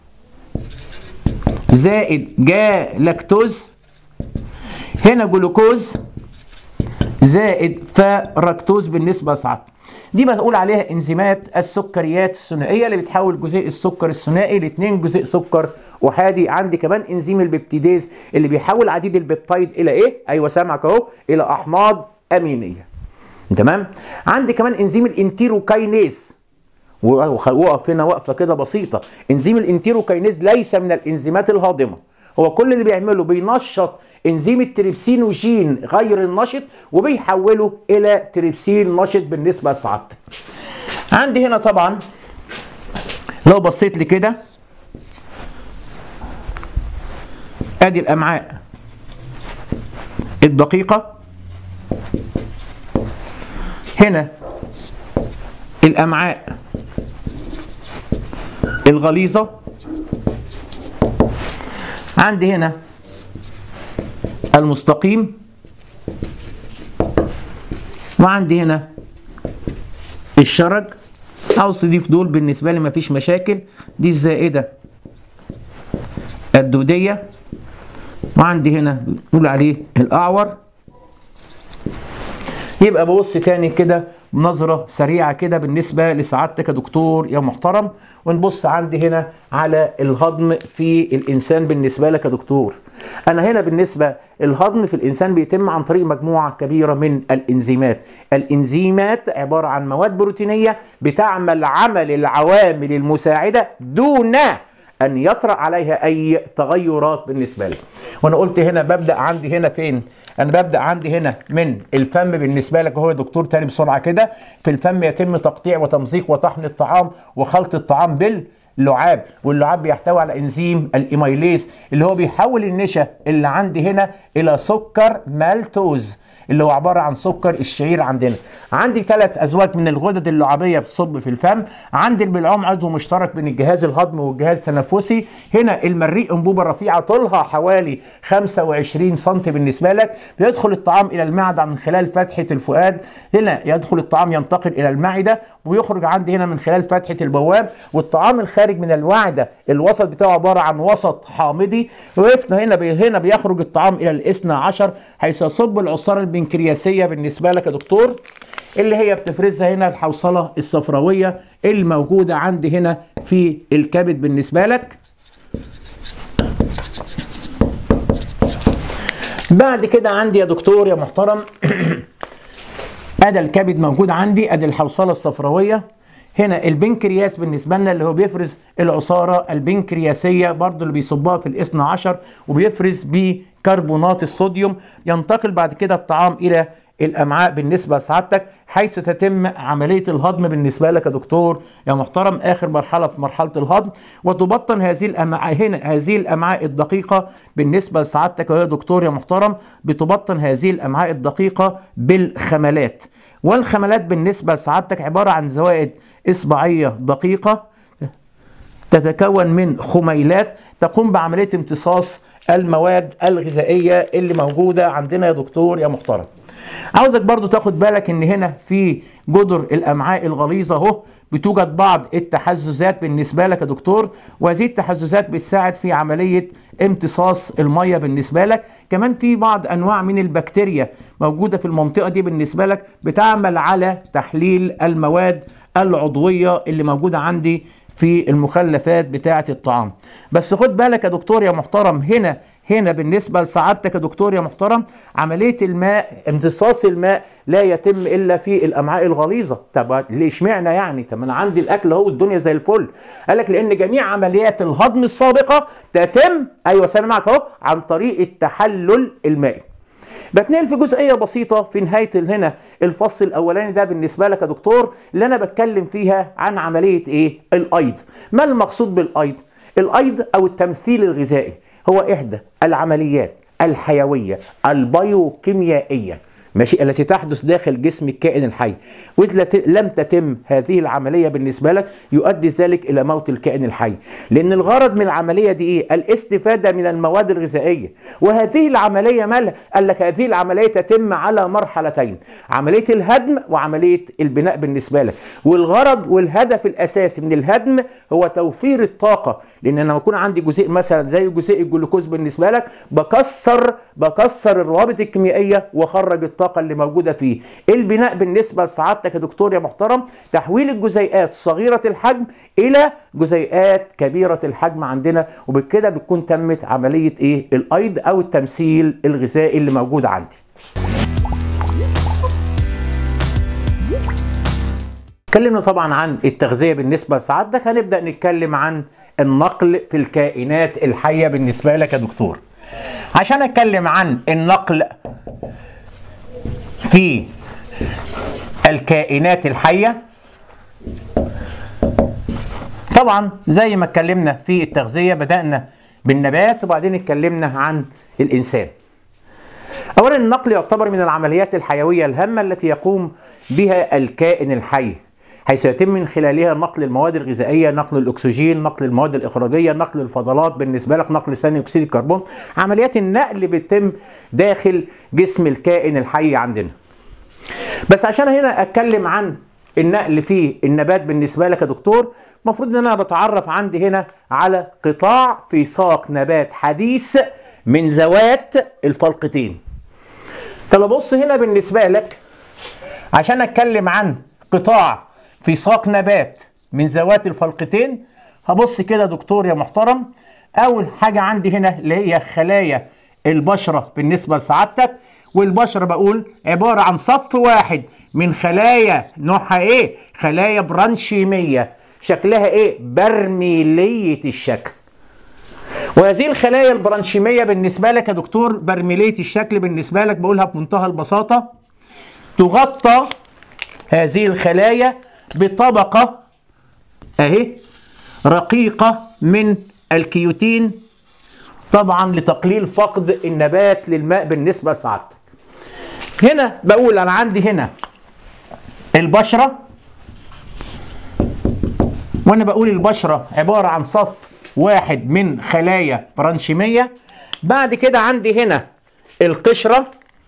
زائد جا لاكتوز هنا جلوكوز زائد فركتوز بالنسبه لسعادتك دي بقول عليها انزيمات السكريات الثنائيه اللي بتحول جزيء السكر الثنائي لاثنين جزيء سكر احادي عندي كمان انزيم البيبتيديز اللي بيحول عديد البيبتايد الى ايه ايوه سامعك اهو الى احماض امينيه تمام عندي كمان انزيم الانتيروكاينيز وقف هنا وقفه كده بسيطه انزيم الانتيروكاينيز ليس من الانزيمات الهاضمه هو كل اللي بيعمله بينشط انزيم التريبسينوجين غير النشط وبيحوله الى تريبسين نشط بالنسبه لسعادتك عندي هنا طبعا لو بصيت لي كده ادي الامعاء الدقيقه هنا الامعاء الغليظه عندي هنا المستقيم وعندي هنا الشرج عاوز تضيف دول بالنسبه لي مفيش مشاكل دي الزائده الدوديه وعندي هنا نقول عليه الاعور يبقى ببص تاني كده نظرة سريعة كده بالنسبة لسعادتك يا دكتور يا محترم ونبص عندي هنا على الهضم في الإنسان بالنسبة لك يا دكتور أنا هنا بالنسبة الهضم في الإنسان بيتم عن طريق مجموعة كبيرة من الإنزيمات الإنزيمات عبارة عن مواد بروتينية بتعمل عمل العوامل المساعدة دون ان يطرا عليها اي تغيرات بالنسبه لي وانا قلت هنا ببدا عندي هنا فين انا ببدا عندي هنا من الفم بالنسبه لك اهو يا دكتور تاني بسرعه كده في الفم يتم تقطيع وتمزيق وطحن الطعام وخلط الطعام بال اللعاب واللعاب بيحتوي على انزيم الايميليز اللي هو بيحول النشا اللي عندي هنا الى سكر مالتوز اللي هو عباره عن سكر الشعير عندنا عندي ثلاث ازواج من الغدد اللعابيه بتصب في الفم عندي البلعوم عضو مشترك بين الجهاز الهضمي والجهاز التنفسي هنا المريء انبوبه رفيعه طولها حوالي 25 سم بالنسبه لك بيدخل الطعام الى المعده من خلال فتحه الفؤاد هنا يدخل الطعام ينتقل الى المعده ويخرج عندي هنا من خلال فتحه البواب والطعام الخارج من الوعده الوسط بتاعه عباره عن وسط حامضي وقفنا هنا بي هنا بيخرج الطعام الى الاثنى عشر حيث يصب العصاره البنكرياسيه بالنسبه لك يا دكتور اللي هي بتفرزها هنا الحوصله الصفراويه الموجوده عندي هنا في الكبد بالنسبه لك بعد كده عندي يا دكتور يا محترم ادي الكبد موجود عندي ادي الحوصله الصفراويه هنا البنكرياس بالنسبه لنا اللي هو بيفرز العصاره البنكرياسيه برضو اللي بيصبها في الاثنى عشر وبيفرز بكربونات الصوديوم ينتقل بعد كده الطعام الى الامعاء بالنسبه لسعادتك حيث تتم عمليه الهضم بالنسبه لك يا دكتور يا محترم اخر مرحله في مرحله الهضم وتبطن هذه الامعاء هنا هذه الامعاء الدقيقه بالنسبه لسعادتك يا دكتور يا محترم بتبطن هذه الامعاء الدقيقه بالخملات والخملات بالنسبه لسعادتك عباره عن زوائد اصبعيه دقيقه تتكون من خميلات تقوم بعمليه امتصاص المواد الغذائيه اللي موجوده عندنا يا دكتور يا محترم عاوزك برضو تاخد بالك ان هنا في جدر الامعاء الغليظه اهو بتوجد بعض التحززات بالنسبه لك يا دكتور وهذه التحززات بتساعد في عمليه امتصاص الميه بالنسبه لك كمان في بعض انواع من البكتيريا موجوده في المنطقه دي بالنسبه لك بتعمل على تحليل المواد العضويه اللي موجوده عندي في المخلفات بتاعه الطعام بس خد بالك يا دكتور يا محترم هنا هنا بالنسبة لسعادتك يا دكتور يا محترم عملية الماء امتصاص الماء لا يتم إلا في الأمعاء الغليظة طب ليه اشمعنى يعني طب أنا عندي الأكل أهو الدنيا زي الفل قال لك لأن جميع عمليات الهضم السابقة تتم أيوة سامعك أهو عن طريق التحلل المائي بتنقل في جزئيه بسيطه في نهايه هنا الفصل الاولاني ده بالنسبه لك يا دكتور اللي انا بتكلم فيها عن عمليه ايه الايض ما المقصود بالايض الايض او التمثيل الغذائي هو احدى العمليات الحيويه البيوكيميائيه ماشي التي تحدث داخل جسم الكائن الحي واذا لم تتم هذه العمليه بالنسبه لك يؤدي ذلك الى موت الكائن الحي لان الغرض من العمليه دي ايه الاستفاده من المواد الغذائيه وهذه العمليه مالها قال لك هذه العمليه تتم على مرحلتين عمليه الهدم وعمليه البناء بالنسبه لك والغرض والهدف الاساسي من الهدم هو توفير الطاقه لان انا بكون عندي جزيء مثلا زي جزيء الجلوكوز بالنسبه لك بكسر بكسر الروابط الكيميائيه واخرج الطاقه اللي موجوده فيه البناء بالنسبه لسعادتك يا دكتور يا محترم تحويل الجزيئات صغيره الحجم الى جزيئات كبيره الحجم عندنا وبكده بتكون تمت عمليه ايه الايض او التمثيل الغذائي اللي موجود عندي اتكلمنا طبعا عن التغذيه بالنسبه لسعادتك هنبدا نتكلم عن النقل في الكائنات الحيه بالنسبه لك يا دكتور عشان اتكلم عن النقل في الكائنات الحيه طبعا زي ما اتكلمنا في التغذيه بدانا بالنبات وبعدين اتكلمنا عن الانسان اولا النقل يعتبر من العمليات الحيويه الهامه التي يقوم بها الكائن الحي حيث يتم من خلالها نقل المواد الغذائيه نقل الاكسجين نقل المواد الاخراجيه نقل الفضلات بالنسبه لك نقل ثاني اكسيد الكربون عمليات النقل بتتم داخل جسم الكائن الحي عندنا بس عشان هنا اتكلم عن النقل في النبات بالنسبه لك يا دكتور المفروض ان انا بتعرف عندي هنا على قطاع في ساق نبات حديث من ذوات الفلقتين طب ابص هنا بالنسبه لك عشان اتكلم عن قطاع في ساق نبات من ذوات الفلقتين هبص كده دكتور يا محترم اول حاجه عندي هنا اللي هي خلايا البشره بالنسبه لسعادتك والبشره بقول عباره عن صف واحد من خلايا نوعها ايه خلايا برانشيميه شكلها ايه برميليه الشكل وهذه الخلايا البرانشيميه بالنسبه لك يا دكتور برميليه الشكل بالنسبه لك بقولها بمنتهى البساطه تغطى هذه الخلايا بطبقه اهي رقيقه من الكيوتين طبعا لتقليل فقد النبات للماء بالنسبه لسعادتك هنا بقول انا عندي هنا البشره وانا بقول البشره عباره عن صف واحد من خلايا برانشيميه بعد كده عندي هنا القشره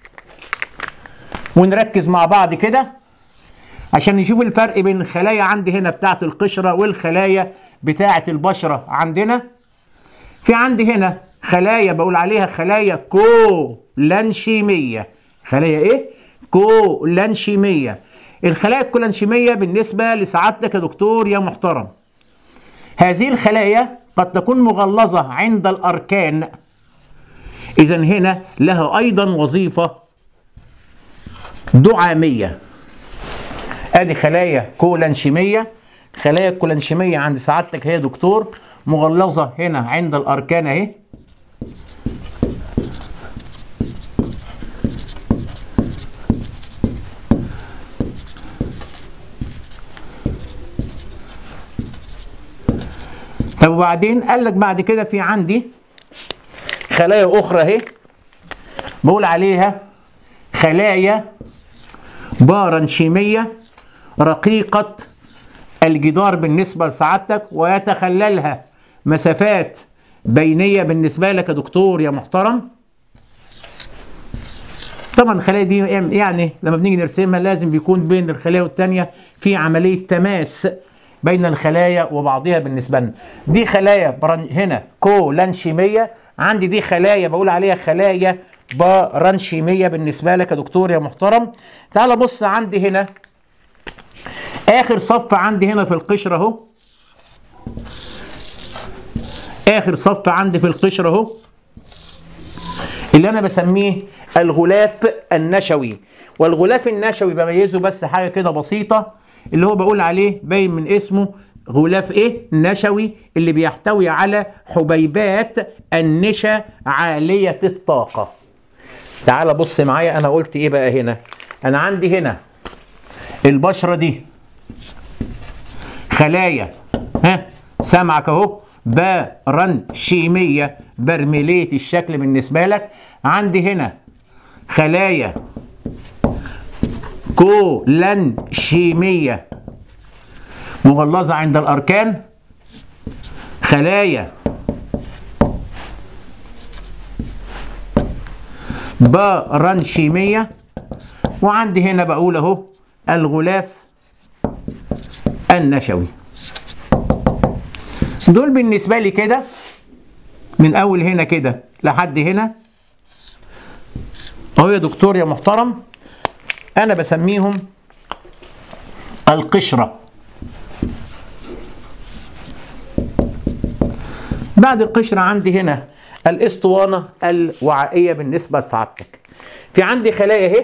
ونركز مع بعض كده عشان نشوف الفرق بين الخلايا عندي هنا بتاعت القشره والخلايا بتاعت البشره عندنا في عندي هنا خلايا بقول عليها خلايا كولانشيميه خلايا ايه كولانشيميه الخلايا الكولانشيميه بالنسبه لسعادتك يا دكتور يا محترم هذه الخلايا قد تكون مغلظه عند الاركان اذا هنا لها ايضا وظيفه دعاميه ادي خلايا كولانشيميه خلايا الكولانشيميه عند سعادتك هي دكتور مغلظه هنا عند الاركان اهي طب وبعدين قال لك بعد كده في عندي خلايا اخرى اهي بقول عليها خلايا بارنشيميه رقيقه الجدار بالنسبه لسعادتك ويتخللها مسافات بينيه بالنسبه لك يا دكتور يا محترم طبعا الخلايا دي يعني لما بنيجي نرسمها لازم بيكون بين الخلايا والتانية في عمليه تماس بين الخلايا وبعضها بالنسبه لنا دي خلايا برن هنا كولانشيميه عندي دي خلايا بقول عليها خلايا برانشيميه بالنسبه لك يا دكتور يا محترم تعال بص عندي هنا اخر صف عندي هنا في القشره اهو اخر صف عندي في القشره اهو اللي انا بسميه الغلاف النشوي والغلاف النشوي بميزه بس حاجه كده بسيطه اللي هو بقول عليه باين من اسمه غلاف ايه نشوي اللي بيحتوي على حبيبات النشا عاليه الطاقه تعال بص معايا انا قلت ايه بقى هنا انا عندي هنا البشره دي خلايا ها سامعك اهو برنشيميه برميليه الشكل بالنسبه لك عندي هنا خلايا كولانشيميه مغلظه عند الاركان خلايا برنشيميه وعندي هنا بقول اهو الغلاف النشوي دول بالنسبه لي كده من اول هنا كده لحد هنا اهو يا دكتور يا محترم انا بسميهم القشره بعد القشره عندي هنا الاسطوانه الوعائيه بالنسبه لسعادتك في عندي خلايا اهي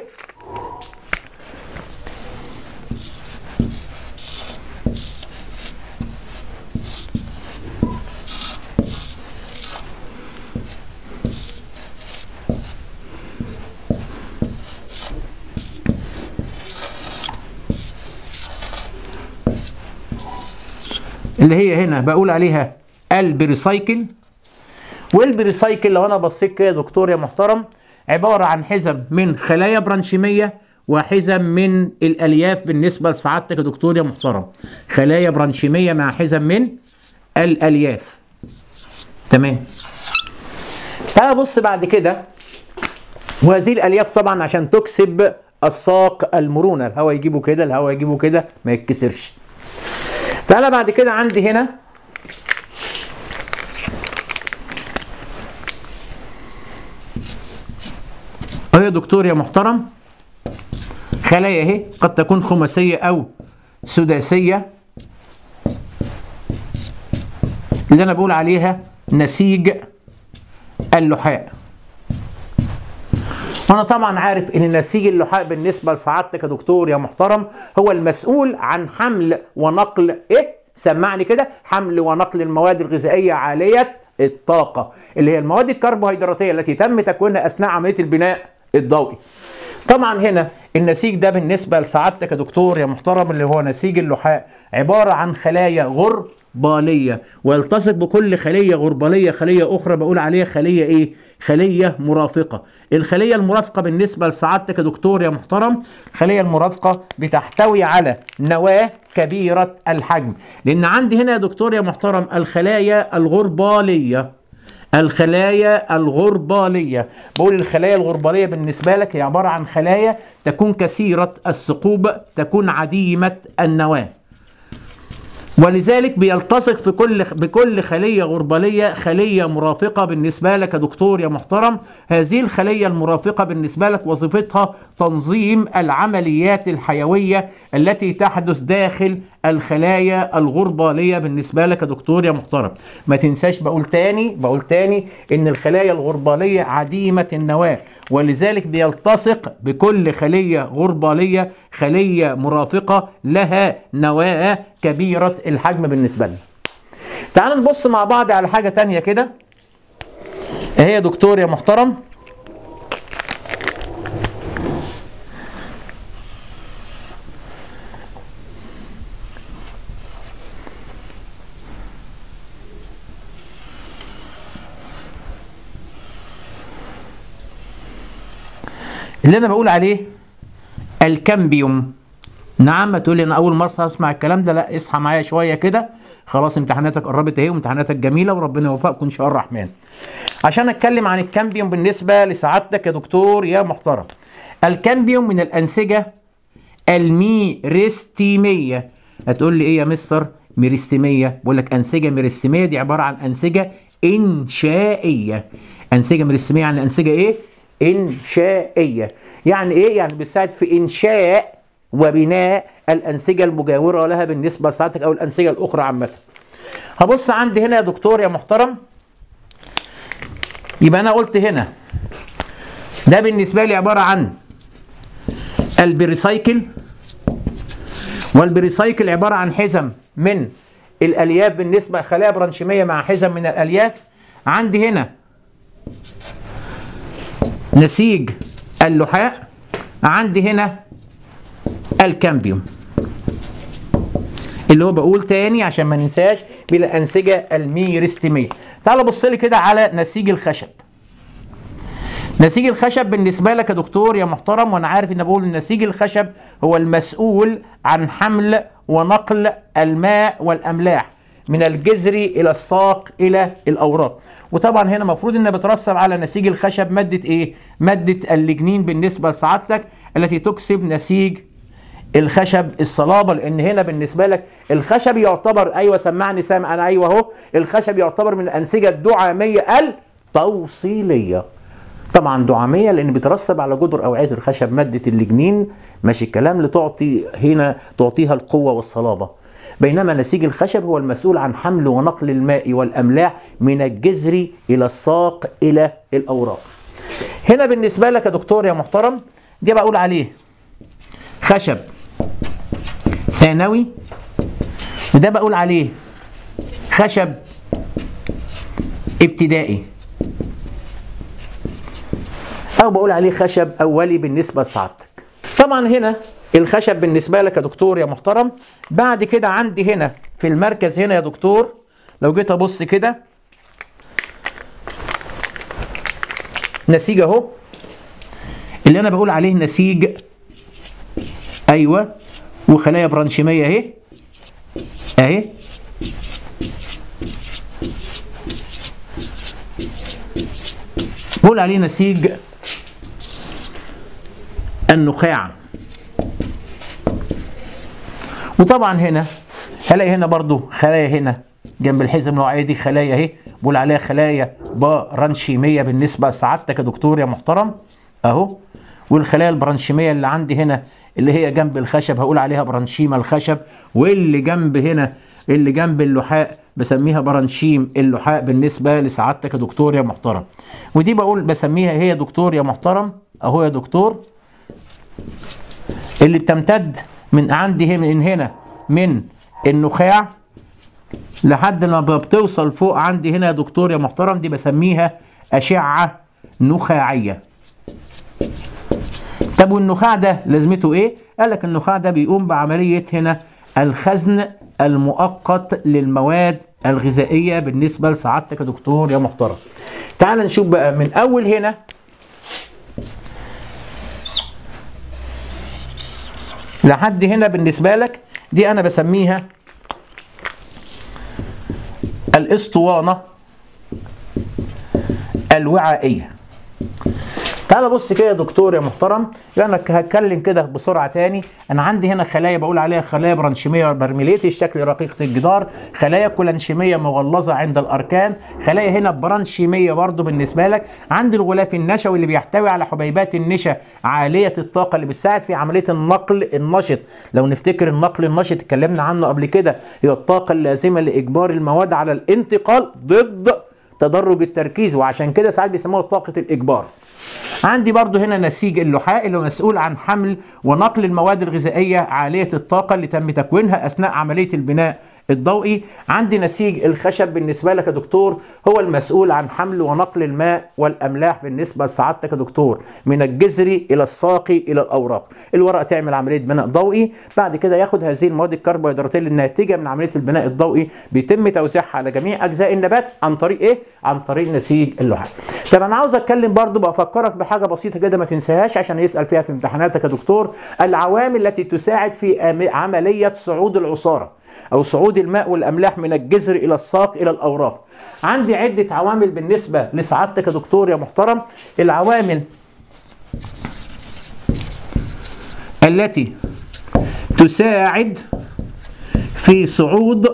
اللي هي هنا بقول عليها البريسايكل والبريسايكل لو انا بصيت كده يا دكتور يا محترم عباره عن حزم من خلايا برانشيميه وحزم من الالياف بالنسبه لسعادتك يا دكتور يا محترم خلايا برانشيميه مع حزم من الالياف تمام تعال بص بعد كده وهذه الالياف طبعا عشان تكسب الساق المرونه الهواء يجيبه كده الهواء يجيبه كده ما يتكسرش تعالى بعد كده عندي هنا اهو يا دكتور يا محترم خلايا اهي قد تكون خماسيه او سداسيه اللي انا بقول عليها نسيج اللحاء وانا طبعا عارف ان نسيج اللحاء بالنسبه لسعادتك يا دكتور يا محترم هو المسؤول عن حمل ونقل ايه سمعني كده حمل ونقل المواد الغذائيه عاليه الطاقه اللي هي المواد الكربوهيدراتيه التي تم تكوينها اثناء عمليه البناء الضوئي طبعا هنا النسيج ده بالنسبه لسعادتك يا دكتور يا محترم اللي هو نسيج اللحاء عباره عن خلايا غرباليه ويلتصق بكل خليه غرباليه خليه اخرى بقول عليها خليه ايه خليه مرافقه الخليه المرافقه بالنسبه لسعادتك يا دكتور يا محترم الخليه المرافقه بتحتوي على نواه كبيره الحجم لان عندي هنا يا دكتور يا محترم الخلايا الغرباليه الخلايا الغربالية بقول الخلايا الغربالية بالنسبة لك هي عبارة عن خلايا تكون كثيرة الثقوب تكون عديمة النواة ولذلك بيلتصق في كل بكل خليه غرباليه خليه مرافقه بالنسبه لك يا دكتور يا محترم هذه الخليه المرافقه بالنسبه لك وظيفتها تنظيم العمليات الحيويه التي تحدث داخل الخلايا الغرباليه بالنسبه لك يا دكتور يا محترم ما تنساش بقول تاني بقول تاني ان الخلايا الغرباليه عديمه النواه ولذلك بيلتصق بكل خليه غرباليه خليه مرافقه لها نواه كبيره الحجم بالنسبه لنا تعال نبص مع بعض على حاجه تانية كده اهي يا دكتور يا محترم اللي انا بقول عليه الكامبيوم نعم ما تقول لي انا اول مره اسمع الكلام ده لا اصحى معايا شويه كده خلاص امتحاناتك قربت اهي وامتحاناتك جميله وربنا يوفقكم ان شاء الله الرحمن عشان اتكلم عن الكامبيوم بالنسبه لسعادتك يا دكتور يا محترم الكامبيوم من الانسجه الميرستيميه هتقول لي ايه يا مستر ميرستيميه بقول لك انسجه ميرستيميه دي عباره عن انسجه انشائيه انسجه ميرستيميه يعني انسجه ايه انشائيه يعني ايه يعني بتساعد في انشاء وبناء الانسجه المجاوره لها بالنسبه لساعتك او الانسجه الاخرى عامه هبص عندي هنا يا دكتور يا محترم يبقى انا قلت هنا ده بالنسبه لي عباره عن البريسايكل والبريسايكل عباره عن حزم من الالياف بالنسبه خلايا برانشيميه مع حزم من الالياف عندي هنا نسيج اللحاء عندي هنا الكامبيوم اللي هو بقول تاني عشان ما ننساش بالانسجه الميرستيميه تعال بص لي كده على نسيج الخشب نسيج الخشب بالنسبه لك يا دكتور يا محترم وانا عارف ان بقول نسيج الخشب هو المسؤول عن حمل ونقل الماء والاملاح من الجذر الى الساق الى الاوراق وطبعا هنا المفروض ان بترسب على نسيج الخشب ماده ايه ماده اللجنين بالنسبه لسعادتك التي تكسب نسيج الخشب الصلابه لان هنا بالنسبه لك الخشب يعتبر ايوه سمعني سامع انا ايوه اهو الخشب يعتبر من الانسجه الدعاميه التوصيليه طبعا دعاميه لان بيترسب على جدر اوعيه الخشب ماده اللجنين ماشي الكلام لتعطي هنا تعطيها القوه والصلابه بينما نسيج الخشب هو المسؤول عن حمل ونقل الماء والاملاح من الجذر الى الساق الى الاوراق هنا بالنسبه لك يا دكتور يا محترم دي بقول عليه خشب ثانوي وده بقول عليه خشب ابتدائي او بقول عليه خشب اولي بالنسبه لسعادتك طبعا هنا الخشب بالنسبه لك يا دكتور يا محترم بعد كده عندي هنا في المركز هنا يا دكتور لو جيت ابص كده نسيج اهو اللي انا بقول عليه نسيج ايوه وخلايا برانشيميه اهي اهي بقول عليه نسيج النخاع وطبعا هنا هلاقي هنا برضو خلايا هنا جنب الحزم النوعيه دي خلايا اهي بقول عليها خلايا برانشيميه بالنسبه لسعادتك يا دكتور يا محترم اهو والخلايا البرانشيميه اللي عندي هنا اللي هي جنب الخشب هقول عليها برانشيما الخشب واللي جنب هنا اللي جنب اللحاء بسميها برانشيم اللحاء بالنسبه لسعادتك يا دكتور يا محترم ودي بقول بسميها هي دكتور يا محترم اهو يا دكتور اللي بتمتد من عندي من هنا من النخاع لحد ما بتوصل فوق عندي هنا يا دكتور يا محترم دي بسميها أشعة نخاعية طب والنخاع ده لازمته ايه؟ قال لك النخاع ده بيقوم بعملية هنا الخزن المؤقت للمواد الغذائية بالنسبة لسعادتك يا دكتور يا محترم. تعال نشوف بقى من أول هنا لحد هنا بالنسبة لك دي أنا بسميها الاسطوانة الوعائية تعال بص كده يا دكتور يا محترم انا هتكلم كده بسرعه تاني انا عندي هنا خلايا بقول عليها خلايا برانشيميه برميليتي الشكل رقيقه الجدار خلايا كولانشيميه مغلظه عند الاركان خلايا هنا برانشيميه برضو بالنسبه لك عندي الغلاف النشوي اللي بيحتوي على حبيبات النشا عاليه الطاقه اللي بتساعد في عمليه النقل النشط لو نفتكر النقل النشط اتكلمنا عنه قبل كده هي الطاقه اللازمه لاجبار المواد على الانتقال ضد تدرج التركيز وعشان كده ساعات بيسموها طاقه الاجبار عندي برضو هنا نسيج اللحاء اللي هو مسؤول عن حمل ونقل المواد الغذائية عالية الطاقة اللي تم تكوينها أثناء عملية البناء الضوئي عندي نسيج الخشب بالنسبة لك يا دكتور هو المسؤول عن حمل ونقل الماء والأملاح بالنسبة لسعادتك يا دكتور من الجذري إلى الساقي إلى الأوراق الورق تعمل عملية بناء ضوئي بعد كده ياخد هذه المواد الكربوهيدراتية الناتجة من عملية البناء الضوئي بيتم توزيعها على جميع أجزاء النبات عن طريق إيه؟ عن طريق نسيج اللحاء طب أنا عاوز أتكلم برضو بفكرك بحاجة بسيطة كده ما تنساهاش عشان يسأل فيها في امتحاناتك يا دكتور العوامل التي تساعد في عملية صعود العصارة أو صعود الماء والأملاح من الجذر إلى الساق إلى الأوراق عندي عدة عوامل بالنسبة لسعادتك يا دكتور يا محترم العوامل التي تساعد في صعود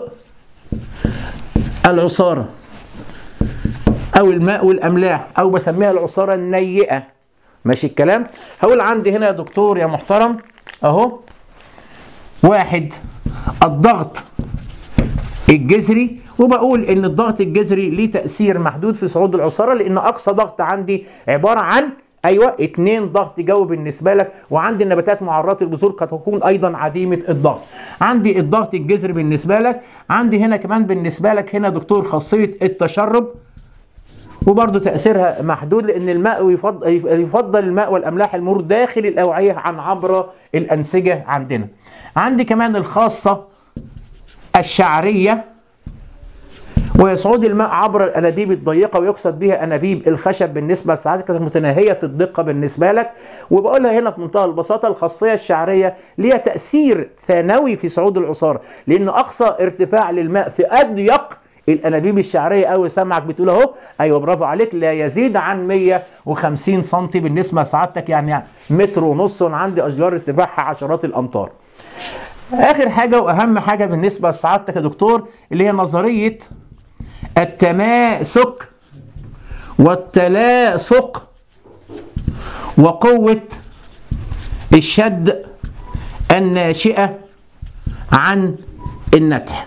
العصارة أو الماء والأملاح أو بسميها العصارة النيئة ماشي الكلام هقول عندي هنا يا دكتور يا محترم أهو واحد الضغط الجذري وبقول ان الضغط الجذري ليه تاثير محدود في صعود العصاره لان اقصى ضغط عندي عباره عن ايوه اتنين ضغط جو بالنسبه لك وعندي النباتات معرضه البذور قد تكون ايضا عديمه الضغط عندي الضغط الجذري بالنسبه لك عندي هنا كمان بالنسبه لك هنا دكتور خاصيه التشرب وبرضه تأثيرها محدود لأن الماء يفضل, يفضل الماء والأملاح المرور داخل الأوعية عن عبر الأنسجة عندنا. عندي كمان الخاصة الشعرية ويصعد الماء عبر الانابيب الضيقه ويقصد بها انابيب الخشب بالنسبه لساعات كانت متناهيه الدقه بالنسبه لك وبقولها هنا في منتهى البساطه الخاصيه الشعريه ليها تاثير ثانوي في صعود العصاره لان اقصى ارتفاع للماء في اضيق الانابيب الشعريه قوي سامعك بتقول اهو ايوه برافو عليك لا يزيد عن 150 سم بالنسبه لسعادتك يعني متر ونص وانا عندي اشجار ارتفاعها عشرات الامتار. اخر حاجه واهم حاجه بالنسبه لسعادتك يا دكتور اللي هي نظريه التماسك والتلاصق وقوه الشد الناشئه عن النتح.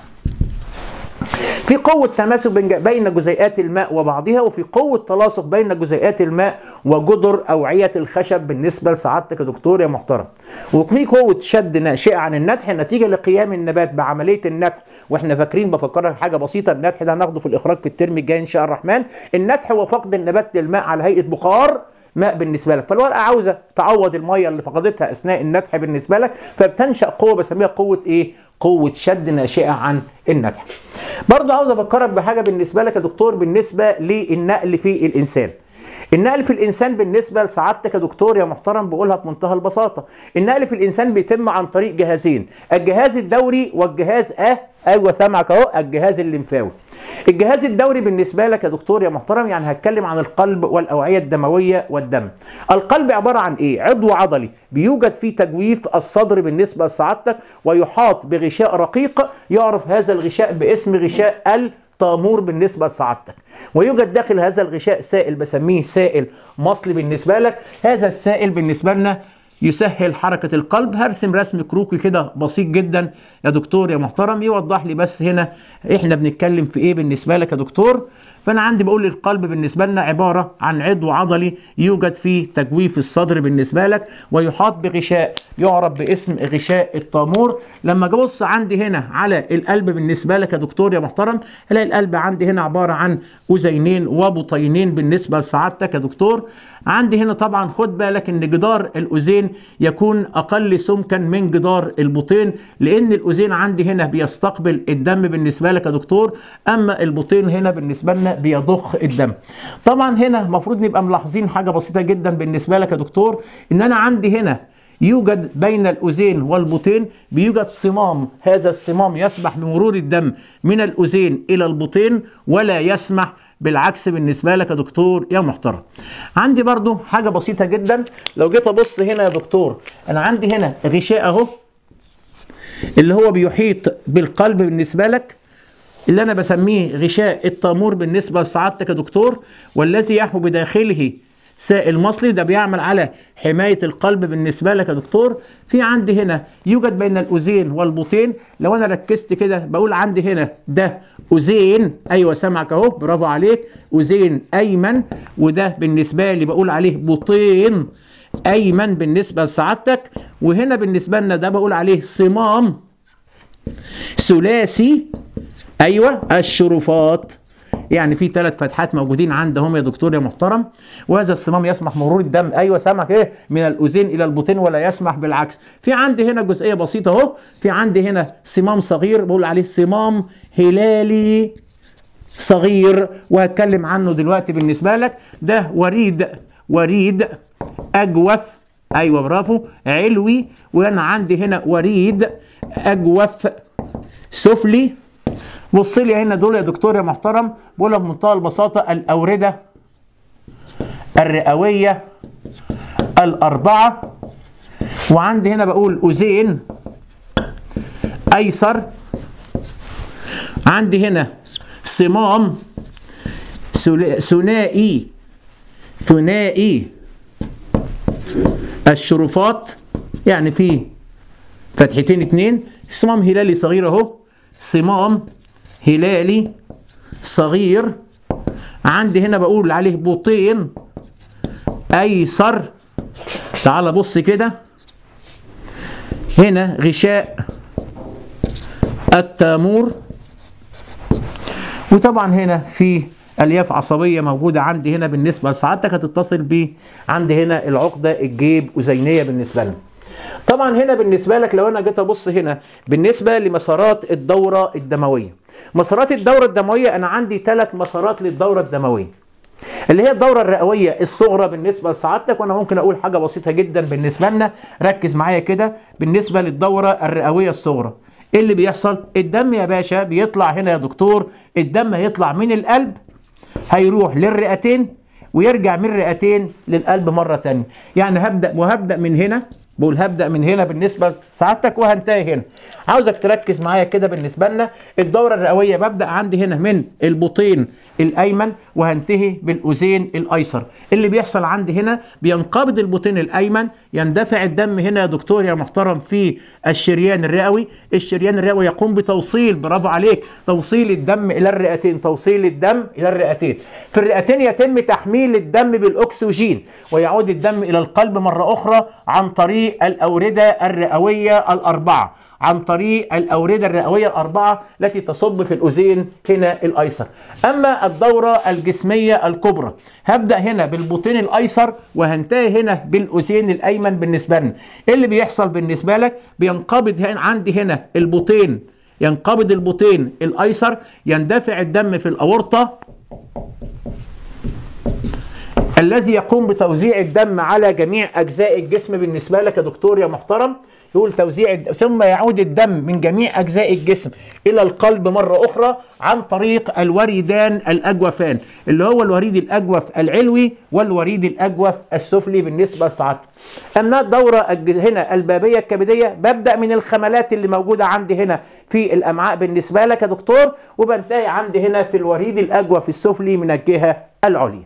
في قوة تماسك بين جزيئات الماء وبعضها وفي قوة تلاصق بين جزيئات الماء وجدر أوعية الخشب بالنسبة لسعادتك يا دكتور يا محترم وفي قوة شد ناشئة عن النتح نتيجة لقيام النبات بعملية النتح واحنا فاكرين بفكرك حاجة بسيطة النتح ده هناخده في الإخراج في الترم الجاي إن شاء الرحمن النتح هو فقد النبات للماء على هيئة بخار ماء بالنسبه لك فالورقه عاوزه تعوض الميه اللي فقدتها اثناء النتح بالنسبه لك فبتنشا قوه بسميها قوه ايه قوه شد ناشئه عن النتح برضو عاوز افكرك بحاجه بالنسبه لك يا دكتور بالنسبه للنقل في الانسان النقل في الانسان بالنسبه لسعادتك يا دكتور يا محترم بقولها بمنتهى البساطه النقل في الانسان بيتم عن طريق جهازين الجهاز الدوري والجهاز اه ايوه سامعك اهو الجهاز الليمفاوي الجهاز الدوري بالنسبه لك يا دكتور يا محترم يعني هتكلم عن القلب والاوعيه الدمويه والدم القلب عباره عن ايه عضو عضلي بيوجد فيه تجويف الصدر بالنسبه لسعادتك ويحاط بغشاء رقيق يعرف هذا الغشاء باسم غشاء ال طامور بالنسبة لسعادتك ويوجد داخل هذا الغشاء سائل بسميه سائل مصلي بالنسبة لك هذا السائل بالنسبة لنا يسهل حركة القلب هرسم رسم كروكي كده بسيط جدا يا دكتور يا محترم يوضح لي بس هنا احنا بنتكلم في ايه بالنسبة لك يا دكتور فانا عندي بقول القلب بالنسبه لنا عباره عن عضو عضلي يوجد فيه تجويف الصدر بالنسبه لك ويحاط بغشاء يعرف باسم غشاء الطامور لما ابص عندي هنا على القلب بالنسبه لك يا دكتور يا محترم الاقي القلب عندي هنا عباره عن اذينين وبطينين بالنسبه لسعادتك يا دكتور عندي هنا طبعا خد بالك ان جدار الاذين يكون اقل سمكا من جدار البطين لان الاذين عندي هنا بيستقبل الدم بالنسبه لك يا دكتور اما البطين هنا بالنسبه لنا بيضخ الدم طبعا هنا المفروض نبقى ملاحظين حاجه بسيطه جدا بالنسبه لك يا دكتور ان انا عندي هنا يوجد بين الأذين والبطين بيوجد صمام هذا الصمام يسمح بمرور الدم من الأذين إلى البطين ولا يسمح بالعكس بالنسبة لك يا دكتور يا محترم عندي برضو حاجة بسيطة جدا لو جيت أبص هنا يا دكتور أنا عندي هنا غشاء أهو اللي هو بيحيط بالقلب بالنسبة لك اللي أنا بسميه غشاء التامور بالنسبة لسعادتك يا دكتور والذي يحوي بداخله سائل مصلي ده بيعمل على حماية القلب بالنسبة لك يا دكتور في عندي هنا يوجد بين الأذين والبطين لو أنا ركزت كده بقول عندي هنا ده أذين أيوة سامعك أهو برافو عليك أذين أيمن وده بالنسبة لي بقول عليه بطين أيمن بالنسبة لسعادتك وهنا بالنسبة لنا ده بقول عليه صمام ثلاثي أيوة الشرفات يعني في ثلاث فتحات موجودين عندهم يا دكتور يا محترم وهذا الصمام يسمح مرور الدم ايوه سامعك ايه من الاذين الى البطين ولا يسمح بالعكس في عندي هنا جزئيه بسيطه اهو في عندي هنا صمام صغير بقول عليه صمام هلالي صغير وهتكلم عنه دلوقتي بالنسبه لك ده وريد وريد اجوف ايوه برافو علوي وانا عندي هنا وريد اجوف سفلي بص لي هنا دول يا دكتور يا محترم بقول بمنتهى البساطه الاورده الرئويه الاربعه وعندي هنا بقول اذين ايسر عندي هنا صمام ثنائي ثنائي الشرفات يعني في فتحتين اتنين صمام هلالي صغير اهو صمام هلالي صغير عندي هنا بقول عليه بطين ايسر تعال بص كده هنا غشاء التامور وطبعا هنا في الياف عصبيه موجوده عندي هنا بالنسبه لسعادتك هتتصل ب عندي هنا العقده الجيب اذينيه بالنسبه لنا طبعا هنا بالنسبه لك لو انا جيت ابص هنا بالنسبه لمسارات الدوره الدمويه مسارات الدوره الدمويه انا عندي ثلاث مسارات للدوره الدمويه اللي هي الدوره الرئويه الصغرى بالنسبه لسعادتك وانا ممكن اقول حاجه بسيطه جدا بالنسبه لنا ركز معايا كده بالنسبه للدوره الرئويه الصغرى ايه اللي بيحصل الدم يا باشا بيطلع هنا يا دكتور الدم هيطلع من القلب هيروح للرئتين ويرجع من الرئتين للقلب مرة تانية يعني هبدأ وهبدأ من هنا بقول هبدأ من هنا بالنسبة لسعادتك وهنتهي هنا عاوزك تركز معايا كده بالنسبة لنا الدورة الرئوية ببدأ عندي هنا من البطين الأيمن وهنتهي بالأذين الأيسر اللي بيحصل عندي هنا بينقبض البطين الأيمن يندفع الدم هنا يا دكتور يا محترم في الشريان الرئوي الشريان الرئوي يقوم بتوصيل برافو عليك توصيل الدم إلى الرئتين توصيل الدم إلى الرئتين في الرئتين يتم تحميل الدم بالأكسجين ويعود الدم إلى القلب مرة أخرى عن طريق الأوردة الرئوية الأربعة عن طريق الأوردة الرئوية الأربعة التي تصب في الأذين هنا الأيسر أما الدورة الجسمية الكبرى هبدأ هنا بالبطين الأيسر وهنتهي هنا بالأذين الأيمن بالنسبة لنا إيه اللي بيحصل بالنسبة لك بينقبض هنا عندي هنا البطين ينقبض البطين الأيسر يندفع الدم في الأورطة الذي يقوم بتوزيع الدم على جميع اجزاء الجسم بالنسبه لك يا دكتور يا محترم يقول توزيع الد... ثم يعود الدم من جميع اجزاء الجسم الى القلب مره اخرى عن طريق الوريدان الاجوفان اللي هو الوريد الاجوف العلوي والوريد الاجوف السفلي بالنسبه لسعادته. اما الدوره الج... هنا البابيه الكبديه ببدا من الخملات اللي موجوده عندي هنا في الامعاء بالنسبه لك يا دكتور وبنتهي عندي هنا في الوريد الاجوف السفلي من الجهه العليا.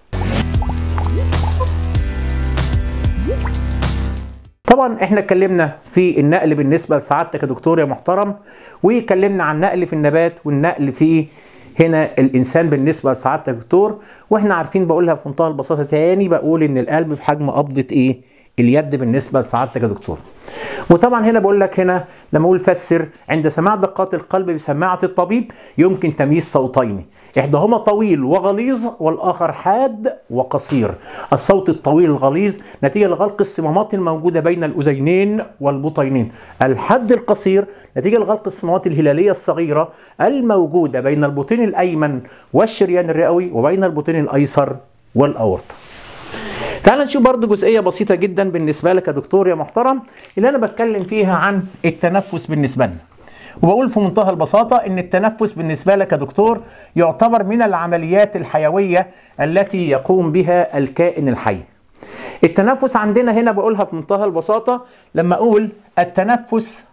طبعا احنا اتكلمنا في النقل بالنسبه لسعادتك يا دكتور يا محترم واتكلمنا عن النقل في النبات والنقل في هنا الانسان بالنسبه لسعادتك يا دكتور واحنا عارفين بقولها بمنتهى البساطه تاني بقول ان القلب بحجم قبضه ايه اليد بالنسبه لسعادتك يا دكتور وطبعا هنا بقول لك هنا لما اقول فسر عند سماع دقات القلب بسماعه الطبيب يمكن تمييز صوتين احداهما طويل وغليظ والاخر حاد وقصير الصوت الطويل الغليظ نتيجه لغلق الصمامات الموجوده بين الاذينين والبطينين الحد القصير نتيجه لغلق الصمامات الهلاليه الصغيره الموجوده بين البطين الايمن والشريان الرئوي وبين البطين الايسر والاورطه تعال نشوف برضو جزئيه بسيطه جدا بالنسبه لك يا دكتور يا محترم اللي انا بتكلم فيها عن التنفس بالنسبه لنا وبقول في منتهى البساطة إن التنفس بالنسبة لك يا دكتور يعتبر من العمليات الحيوية التي يقوم بها الكائن الحي. التنفس عندنا هنا بقولها في منتهى البساطة لما أقول التنفس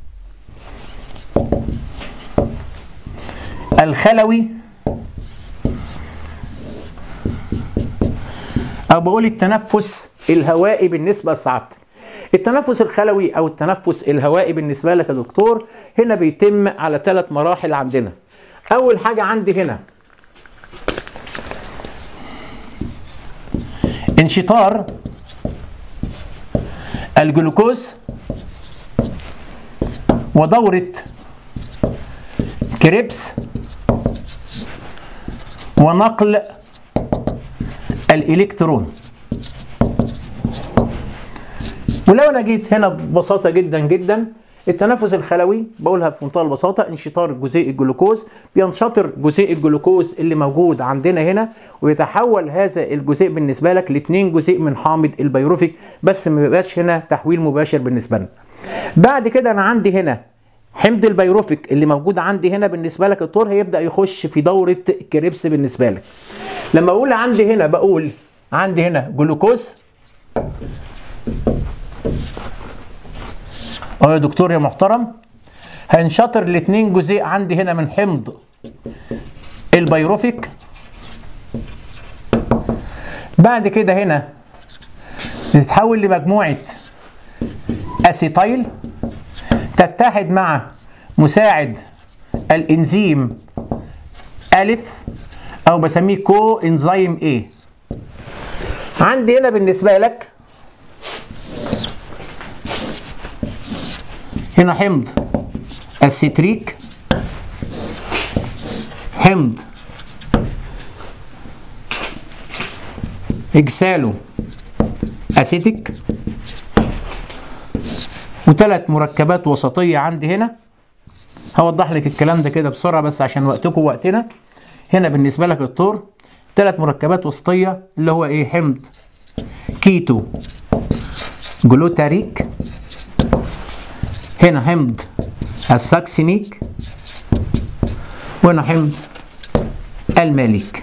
الخلوي أو بقول التنفس الهوائي بالنسبة لسعادتك. التنفس الخلوي او التنفس الهوائي بالنسبه لك يا دكتور هنا بيتم على ثلاث مراحل عندنا اول حاجه عندي هنا انشطار الجلوكوز ودورة كريبس ونقل الإلكترون ولو انا جيت هنا ببساطه جدا جدا التنفس الخلوي بقولها في منتهى البساطه انشطار جزيء الجلوكوز بينشطر جزيء الجلوكوز اللي موجود عندنا هنا ويتحول هذا الجزيء بالنسبه لك لاثنين جزيء من حامض البيروفيك بس ما بيبقاش هنا تحويل مباشر بالنسبه لنا. بعد كده انا عندي هنا حمض البيروفيك اللي موجود عندي هنا بالنسبه لك الطور هيبدا يخش في دوره كريبس بالنسبه لك. لما اقول عندي هنا بقول عندي هنا جلوكوز اه يا دكتور يا محترم هنشطر الاثنين جزيء عندي هنا من حمض البيروفيك بعد كده هنا تتحول لمجموعة أسيتايل تتحد مع مساعد الإنزيم ألف أو بسميه كو إنزيم A عندي هنا بالنسبة لك هنا حمض الستريك حمض اجسالو اسيتيك وثلاث مركبات وسطيه عندي هنا هوضح لك الكلام ده كده بسرعه بس عشان وقتكم وقتنا هنا بالنسبه لك الطور ثلاث مركبات وسطيه اللي هو ايه حمض كيتو جلوتاريك هنا حمض الساكسينيك وهنا حمض الماليك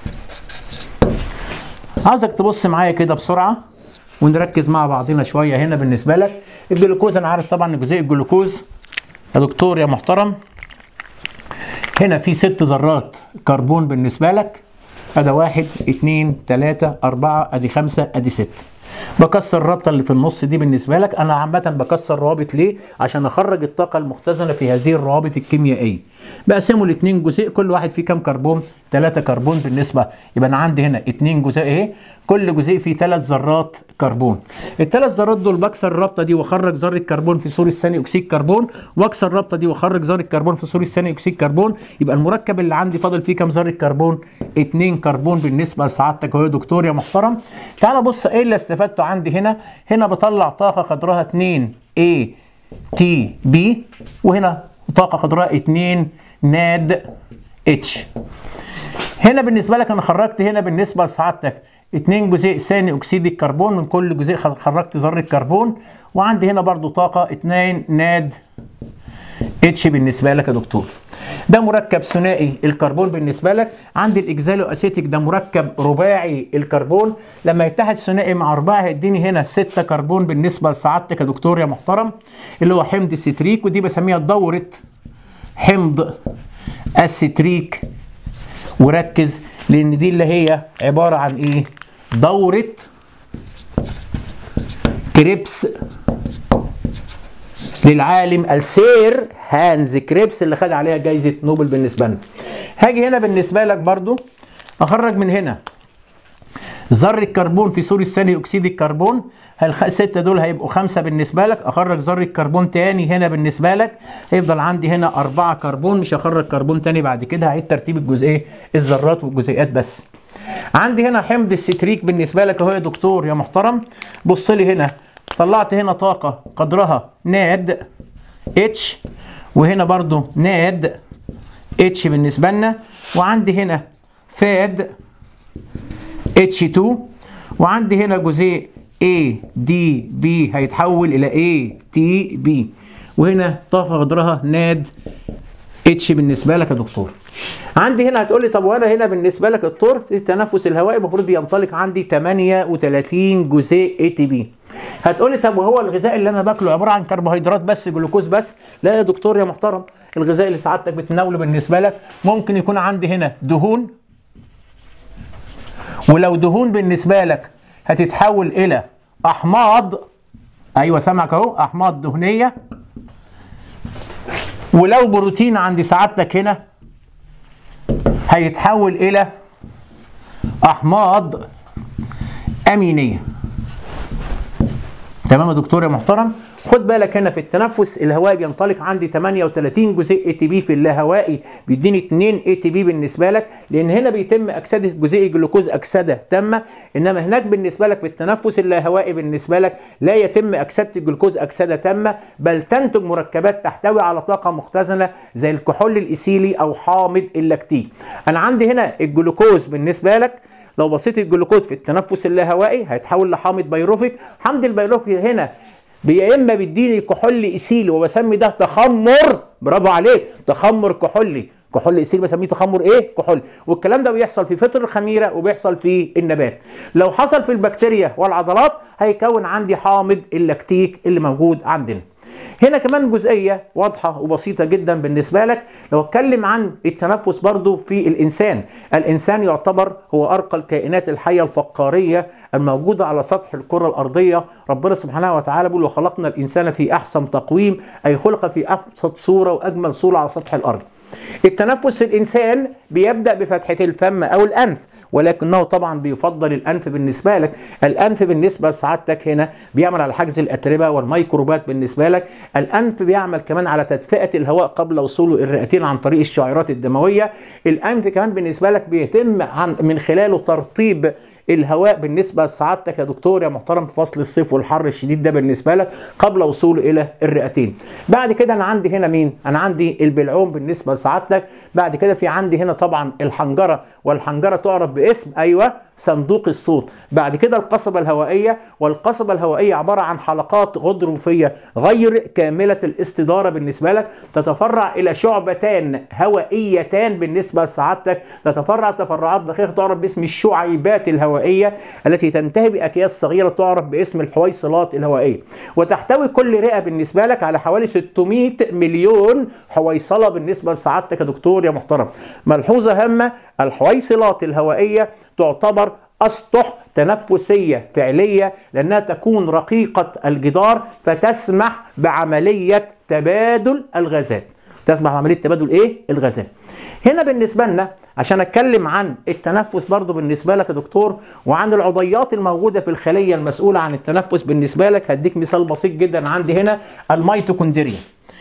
عاوزك تبص معايا كده بسرعه ونركز مع بعضنا شويه هنا بالنسبه لك الجلوكوز انا عارف طبعا جزيء الجلوكوز يا دكتور يا محترم هنا في ست ذرات كربون بالنسبه لك ادي واحد اتنين تلاته اربعه ادي خمسه ادي سته بكسر الرابطه اللي في النص دي بالنسبه لك انا عامه بكسر روابط ليه عشان اخرج الطاقه المختزنه في هذه الروابط الكيميائيه بقسمه لاثنين جزيء كل واحد فيه كام كربون 3 كربون بالنسبه يبقى انا عندي هنا اثنين جزيء اهي كل جزيء فيه ثلاث ذرات كربون الثلاث ذرات دول بكسر الرابطه دي واخرج ذره كربون في صوره ثاني اكسيد كربون واكسر الرابطه دي واخرج ذره كربون في صوره ثاني اكسيد كربون يبقى المركب اللي عندي فاضل فيه كام ذره كربون 2 كربون بالنسبه لسعادتك اهو يا دكتور يا محترم تعال بص ايه اللي استفدته عندي هنا هنا بطلع طاقه قدرها 2 A تي بي وهنا طاقه قدرها 2 ناد اتش هنا بالنسبه لك انا خرجت هنا بالنسبه لسعادتك اتنين جزيء ثاني اكسيد الكربون من كل جزيء خرجت ذره كربون وعندي هنا برضو طاقه 2 ناد اتش بالنسبه لك يا دكتور ده مركب ثنائي الكربون بالنسبه لك عندي الاكزالو اسيتيك ده مركب رباعي الكربون لما يتحد ثنائي مع رباعي هيديني هنا 6 كربون بالنسبه لسعادتك يا دكتور يا محترم اللي هو حمض الستريك ودي بسميها دوره حمض الستريك وركز لان دي اللي هي عباره عن ايه دوره كريبس للعالم السير هانز كريبس اللي خد عليها جايزه نوبل بالنسبه لنا هاجي هنا بالنسبه لك برضو اخرج من هنا ذرة كربون في صورة ثاني أكسيد الكربون الستة دول هيبقوا خمسة بالنسبة لك أخرج ذرة كربون تاني هنا بالنسبة لك هيفضل عندي هنا أربعة كربون مش هخرج كربون تاني بعد كده هعيد ترتيب الجزئية الذرات والجزيئات بس عندي هنا حمض الستريك بالنسبة لك أهو يا دكتور يا محترم بص لي هنا طلعت هنا طاقة قدرها ناد اتش وهنا برضو ناد اتش بالنسبة لنا وعندي هنا فاد اتش 2 وعندي هنا جزيء A D B هيتحول الى A T B وهنا طاقه قدرها ناد اتش بالنسبه لك يا دكتور عندي هنا هتقول لي طب وانا هنا بالنسبه لك الطور في التنفس الهوائي المفروض بينطلق عندي 38 جزيء اي تي بي هتقول لي طب وهو الغذاء اللي انا باكله عباره عن كربوهيدرات بس جلوكوز بس لا يا دكتور يا محترم الغذاء اللي سعادتك بتناوله بالنسبه لك ممكن يكون عندي هنا دهون ولو دهون بالنسبه لك هتتحول الى احماض ايوه سامعك اهو احماض دهنيه ولو بروتين عند سعادتك هنا هيتحول الى احماض امينيه تمام يا دكتور يا محترم خد بالك هنا في التنفس الهوائي بينطلق عندي 38 جزيء اي تي بي في اللاهوائي بيديني 2 اي تي بي بالنسبه لك لان هنا بيتم اكسده جزيء جلوكوز اكسده تامه انما هناك بالنسبه لك في التنفس اللاهوائي بالنسبه لك لا يتم اكسده الجلوكوز اكسده تامه بل تنتج مركبات تحتوي على طاقه مختزنه زي الكحول الايثيلي او حامض اللاكتيك انا عندي هنا الجلوكوز بالنسبه لك لو بصيت الجلوكوز في التنفس اللاهوائي هيتحول لحامض بيروفيك حمض البيروفيك هنا يا اما بيديني كحول ايثيلي وبسمي ده تخمر برافو عليك تخمر كحولي كحول ايثيلي بسميه تخمر ايه كحول والكلام ده بيحصل في فطر الخميره وبيحصل في النبات لو حصل في البكتيريا والعضلات هيكون عندي حامض اللاكتيك اللي موجود عندنا هنا كمان جزئية واضحة وبسيطة جدا بالنسبة لك لو اتكلم عن التنفس برضو في الإنسان الإنسان يعتبر هو أرقى الكائنات الحية الفقارية الموجودة على سطح الكرة الأرضية ربنا سبحانه وتعالى بيقول وخلقنا الإنسان في أحسن تقويم أي خلق في أبسط صورة وأجمل صورة على سطح الأرض التنفس الانسان بيبدا بفتحه الفم او الانف ولكنه طبعا بيفضل الانف بالنسبه لك الانف بالنسبه لسعادتك هنا بيعمل على حجز الاتربه والميكروبات بالنسبه لك الانف بيعمل كمان على تدفئه الهواء قبل وصوله الرئتين عن طريق الشعيرات الدمويه الانف كمان بالنسبه لك بيتم عن من خلاله ترطيب الهواء بالنسبه لسعادتك يا دكتور يا محترم في فصل الصيف والحر الشديد ده بالنسبه لك قبل وصوله الى الرئتين بعد كده انا عندي هنا مين انا عندي البلعوم بالنسبه لسعادتك بعد كده في عندي هنا طبعا الحنجره والحنجره تعرف باسم ايوه صندوق الصوت بعد كده القصبه الهوائيه والقصبه الهوائيه عباره عن حلقات غضروفيه غير كامله الاستداره بالنسبه لك تتفرع الى شعبتان هوائيتان بالنسبه لسعادتك تتفرع تفرعات دقيقه تعرف باسم الشعيبات الهوائيه التي تنتهي باكياس صغيره تعرف باسم الحويصلات الهوائيه وتحتوي كل رئه بالنسبه لك على حوالي 600 مليون حويصله بالنسبه لسعادتك يا دكتور يا محترم ملحوظه هامه الحويصلات الهوائيه تعتبر اسطح تنفسيه فعليه لانها تكون رقيقه الجدار فتسمح بعمليه تبادل الغازات تسمح بعمليه تبادل ايه الغازات هنا بالنسبه لنا عشان اتكلم عن التنفس برضو بالنسبه لك يا دكتور وعن العضيات الموجوده في الخليه المسؤوله عن التنفس بالنسبه لك هديك مثال بسيط جدا عندي هنا الميتوكوندريا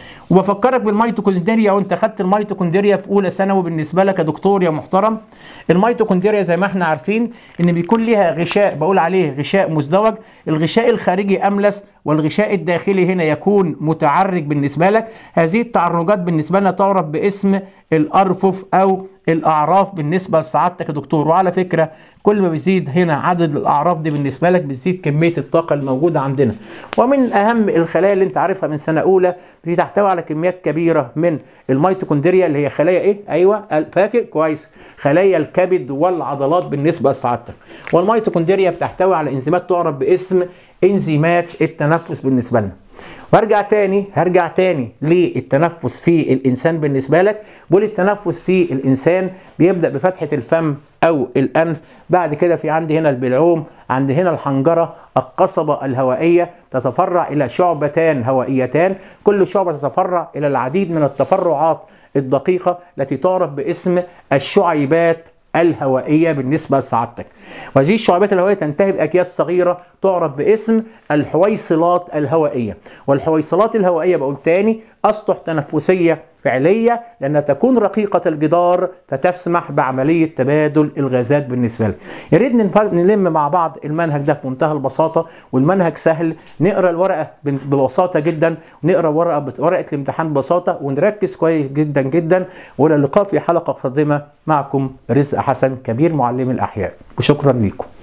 وبفكرك بالميتوكوندريا وانت خدت الميتوكوندريا في اولى ثانوي بالنسبه لك يا دكتور يا محترم الميتوكوندريا زي ما احنا عارفين ان بيكون ليها غشاء بقول عليه غشاء مزدوج الغشاء الخارجي املس والغشاء الداخلي هنا يكون متعرج بالنسبه لك هذه التعرجات بالنسبه لنا تعرف باسم الارفف او الاعراف بالنسبه لسعادتك يا دكتور وعلى فكره كل ما بيزيد هنا عدد الاعراف دي بالنسبه لك بتزيد كميه الطاقه الموجوده عندنا ومن اهم الخلايا اللي انت عارفها من سنه اولى في تحتوي على كميات كبيره من الميتوكوندريا اللي هي خلايا ايه ايوه فاكر كويس خلايا الكبد والعضلات بالنسبه لسعادتك والميتوكوندريا بتحتوي على انزيمات تعرف باسم انزيمات التنفس بالنسبه لنا وارجع تاني هرجع تاني للتنفس في الانسان بالنسبه لك بقول التنفس في الانسان بيبدا بفتحه الفم او الانف بعد كده في عندي هنا البلعوم عندي هنا الحنجره القصبه الهوائيه تتفرع الى شعبتان هوائيتان كل شعبه تتفرع الى العديد من التفرعات الدقيقه التي تعرف باسم الشعيبات الهوائيه بالنسبه لسعادتك وهذه الشعبات الهوائيه تنتهي باكياس صغيره تعرف باسم الحويصلات الهوائيه والحويصلات الهوائيه بقول تاني اسطح تنفسيه فعليه لانها تكون رقيقه الجدار فتسمح بعمليه تبادل الغازات بالنسبه لك يا ريت نلم مع بعض المنهج ده بمنتهى البساطه والمنهج سهل نقرا الورقه ببساطه جدا ونقرا ورقه ورقه الامتحان ببساطه ونركز كويس جدا جدا والى اللقاء في حلقه قادمه معكم رزق حسن كبير معلم الاحياء وشكرا لكم